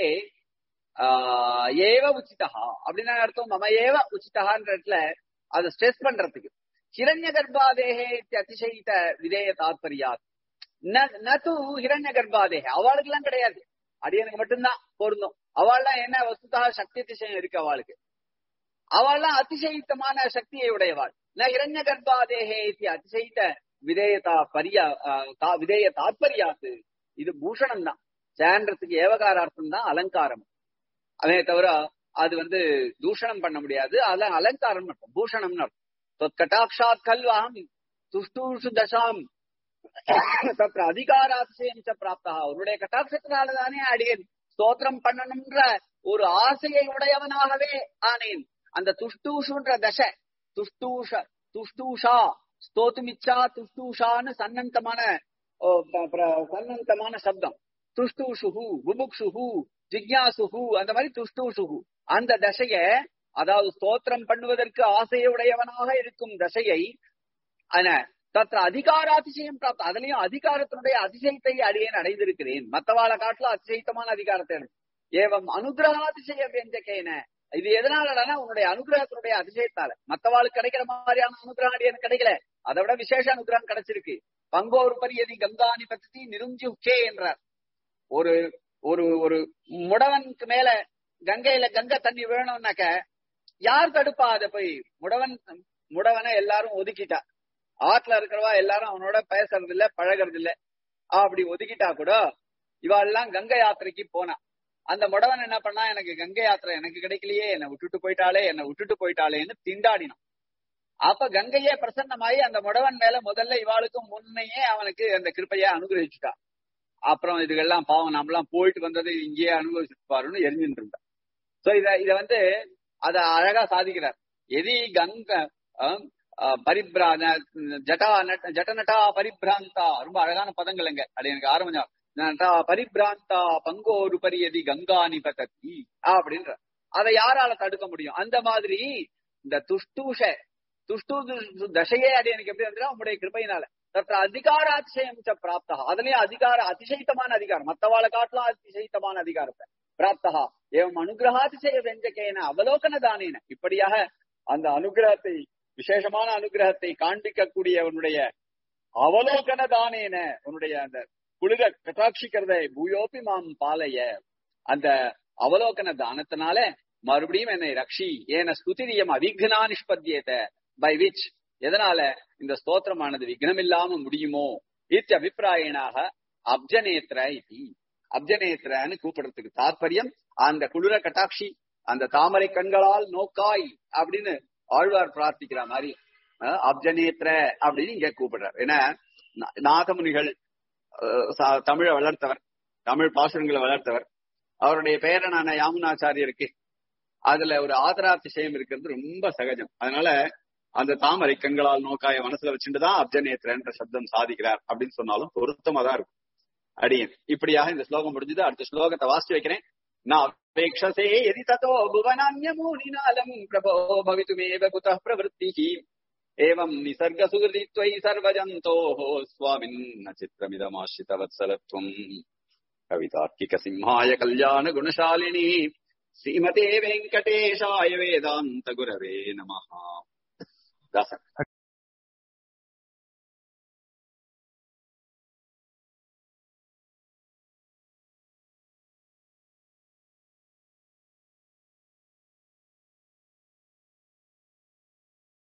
ஆஹ் ஏவ உச்சிதா அப்படின்னா அர்த்தம் மம ஏவ உச்சிதகான்ற இடத்துல அதை ஸ்ட்ரெஸ் பண்றதுக்கு ஹிரண்ய கர்ப்பாதேகே அதிசயித்த விதேய தாத்பரியாத் ந- நது ஹிரண்ய கர்ப்பாதேகே அவளுக்கு எல்லாம் கிடையாது அடியனுக்கு மட்டும்தான் பொருந்தும் அவள்லாம் என்ன வஸ்துதா சக்தி அதிசயம் இருக்கு அவளுக்கு அவள்லாம் அதிசயித்தமான சக்தியை உடையவாள் ந ஹிரண்ய கர்ப்பாதேகே இத்தி அதிசயித்த விதேயதா பரியா ஆஹ் தா- விதேய தாத்பரியாத்து இது பூஷணம் தான் சேன்றதுக்கு ஏவகாரார்த்தம் தான் அலங்காரம் அதே தவிர அது வந்து தூஷணம் பண்ண முடியாது அதான் அலங்காரம் அர்த்தம் பூஷணம்னு அர்த்தம் கட்டாட்சாத் கல்வாம் துஷ்டூஷு தசாம் தத்திர அதிகாராதிசயம் ச பிராப்தா அவருடைய கட்டாட்சத்தினாலதானே அடியேன் ஸ்தோத்திரம் பண்ணணும்ன்ற ஒரு ஆசையை உடையவனாகவே ஆனேன் அந்த துஷ்டூஷுன்ற தசை துஷ்டூஷ துஷ்டூஷா ஸ்தோத்துமிச்சா துஷ்டூஷான்னு சன்னந்தமான ஓ, ப- பிர- சன்னந்தமான சப்தம் துஷ்டூஷுகு புபுக்ஷுகு ஜிக்யாசுகு அந்த மாதிரி துஷ்டூஷுகு அந்த தசைய அதாவது ஸ்தோத்திரம் பண்ணுவதற்கு ஆசையுடையவனாக இருக்கும் தசையை ஆன தத்திர அதிகாராதிசயம் பிராப்தம் அதுலயும் அதிகாரத்தினுடைய அதிசயத்தை அடியேன் அடைந்திருக்கிறேன் மத்தவாள காட்டுல அதிசயத்தமான அதிகாரத்தை அடைந்தேன். ஏவம் அனுகிரகாதிசய வியஞ்சகேன இது எதனாலனா உன்னுடைய அனுகிரகத்தினுடைய அதிசயத்தால மத்தவாளுக்கு கிடைக்கிற மாதிரியான அனுகிரகம் அடியனுக்கு கிடைக்கல அதை விட விசேஷ அனுகிரகம் கிடைச்சிருக்கு பங்கோரு பரியதி கங்காணி பத்தி நிருஞ்சி உச்சே என்றார் ஒரு ஒரு ஒரு முடவனுக்கு மேல கங்கையில கங்கை தண்ணி வேணும்னாக்க யார் தடுப்பா அதை போய் முடவன் முடவனை எல்லாரும் ஒதுக்கிட்டா ஆத்துல இருக்கிறவா எல்லாரும் அவனோட பேசுறது இல்ல பழகிறது இல்ல அப்படி ஒதுக்கிட்டா கூட இவாள்லாம் கங்கை யாத்திரைக்கு போனா அந்த முடவன் என்ன பண்ணா எனக்கு கங்கை யாத்திரை எனக்கு கிடைக்கலையே என்னை விட்டுட்டு போயிட்டாளே என்னை விட்டுட்டு போயிட்டாளேன்னு திண்டாடினான் அப்ப கங்கையே பிரசன்னமாயி அந்த முடவன் மேல முதல்ல இவாளுக்கும் முன்னையே அவனுக்கு அந்த கிருப்பையை அனுகிரகிச்சுட்டா அப்புறம் இதுகெல்லாம் பாவம் நம்மலாம் போயிட்டு வந்தது இங்கேயே அனுபவிச்சுட்டு பாருன்னு எரிஞ்சுட்டு இருந்தா சோ இத இத வந்து அத அழகா சாதிக்கிறார் எதி கங்க ஆம், ஆ, பரிப்ரா ந- ஜட்டா நட்- ஜட்டநட்டா பரிப்ராந்தா ரொம்ப அழகான பதங்கள் அங்க அது எனக்கு ஆரம்பிச்சா பரிபிராந்தா பங்கோருபரியதி கங்கா நிபதத்தி அப்படின்ற அதை யாரால தடுக்க முடியும் அந்த மாதிரி இந்த துஷ்டூஷ துஷ்டு தசையே அடி எனக்கு எப்படி வந்து உங்களுடைய கிருப்பையினால தற்ற அதிகாராதிசயம் பிராப்தா அதுலயும் அதிகார அதிசயித்தமான அதிகாரம் மத்தவாளை காட்டலாம் அதிசயித்தமான அதிகாரத்தை பிராப்தா ஏவம் அனுகிரகாதிசய வெஞ்சகேன அவலோகன தானேன இப்படியாக அந்த அனுகிரகத்தை விசேஷமான அனுகிரகத்தை காண்பிக்கக்கூடிய உன்னுடைய அவலோகன தானேன உன்னுடைய அந்த குளிர கட்டாட்சிக்கிறதை பூயோப்பி மாம் பாலைய அந்த அவலோகன தானத்தினால மறுபடியும் என்னை ரக்ஷி ஏன ஸ்துதிரியம் அவிக்னா நிஷ்பத்தியத பை விச் எதனால இந்த ஸ்தோத்திரமானது விக்னம் இல்லாம முடியுமோ இத்தி அபிப்பிராயனாக அப்ஜநேத்திர இது அப்ஜநேத்திரன்னு கூப்பிடுறதுக்கு தாற்பயம் அந்த குளிர கட்டாட்சி அந்த தாமரை கண்களால் நோக்காய் அப்படின்னு ஆழ்வார் பிரார்த்திக்கிற மாதிரி அப்ஜநேத்திர அப்படின்னு இங்க கூப்பிடுறார் ஏன்னா நாதமுனிகள் தமிழை வளர்த்தவர் தமிழ் பாசுரங்களை வளர்த்தவர் அவருடைய பேரனான யாமுனாச்சாரியருக்கு அதுல ஒரு ஆதராதிசயம் இருக்கிறது ரொம்ப சகஜம் அதனால அந்த தாமரை கண்களால் நோக்காய மனசுல வச்சுட்டு தான் அப்ஜநேத்திரன்ற சப்தம் சாதிக்கிறார் அப்படின்னு சொன்னாலும் பொருத்தமா தான் இருக்கும் அடியன் இப்படியாக இந்த ஸ்லோகம் முடிஞ்சது அடுத்த ஸ்லோகத்தை வாசிச்சு வைக்கிறேன் நாபேக்ஷசே எதி ததோ புவனான்யமூனினாலம் பிரபோ பவித்துமேவ குதः பிரவृत्तिः एवं निसर्गसुहृदि त्वयि सर्वजन्तोः स्वामिन्न चित्रमिदमाश्रितवत्सलत्वम् कवितार्किकसिंहाय कल्याणगुणशालिनी श्रीमते वेङ्कटेशाय वेदान्तगुरवे नमः दास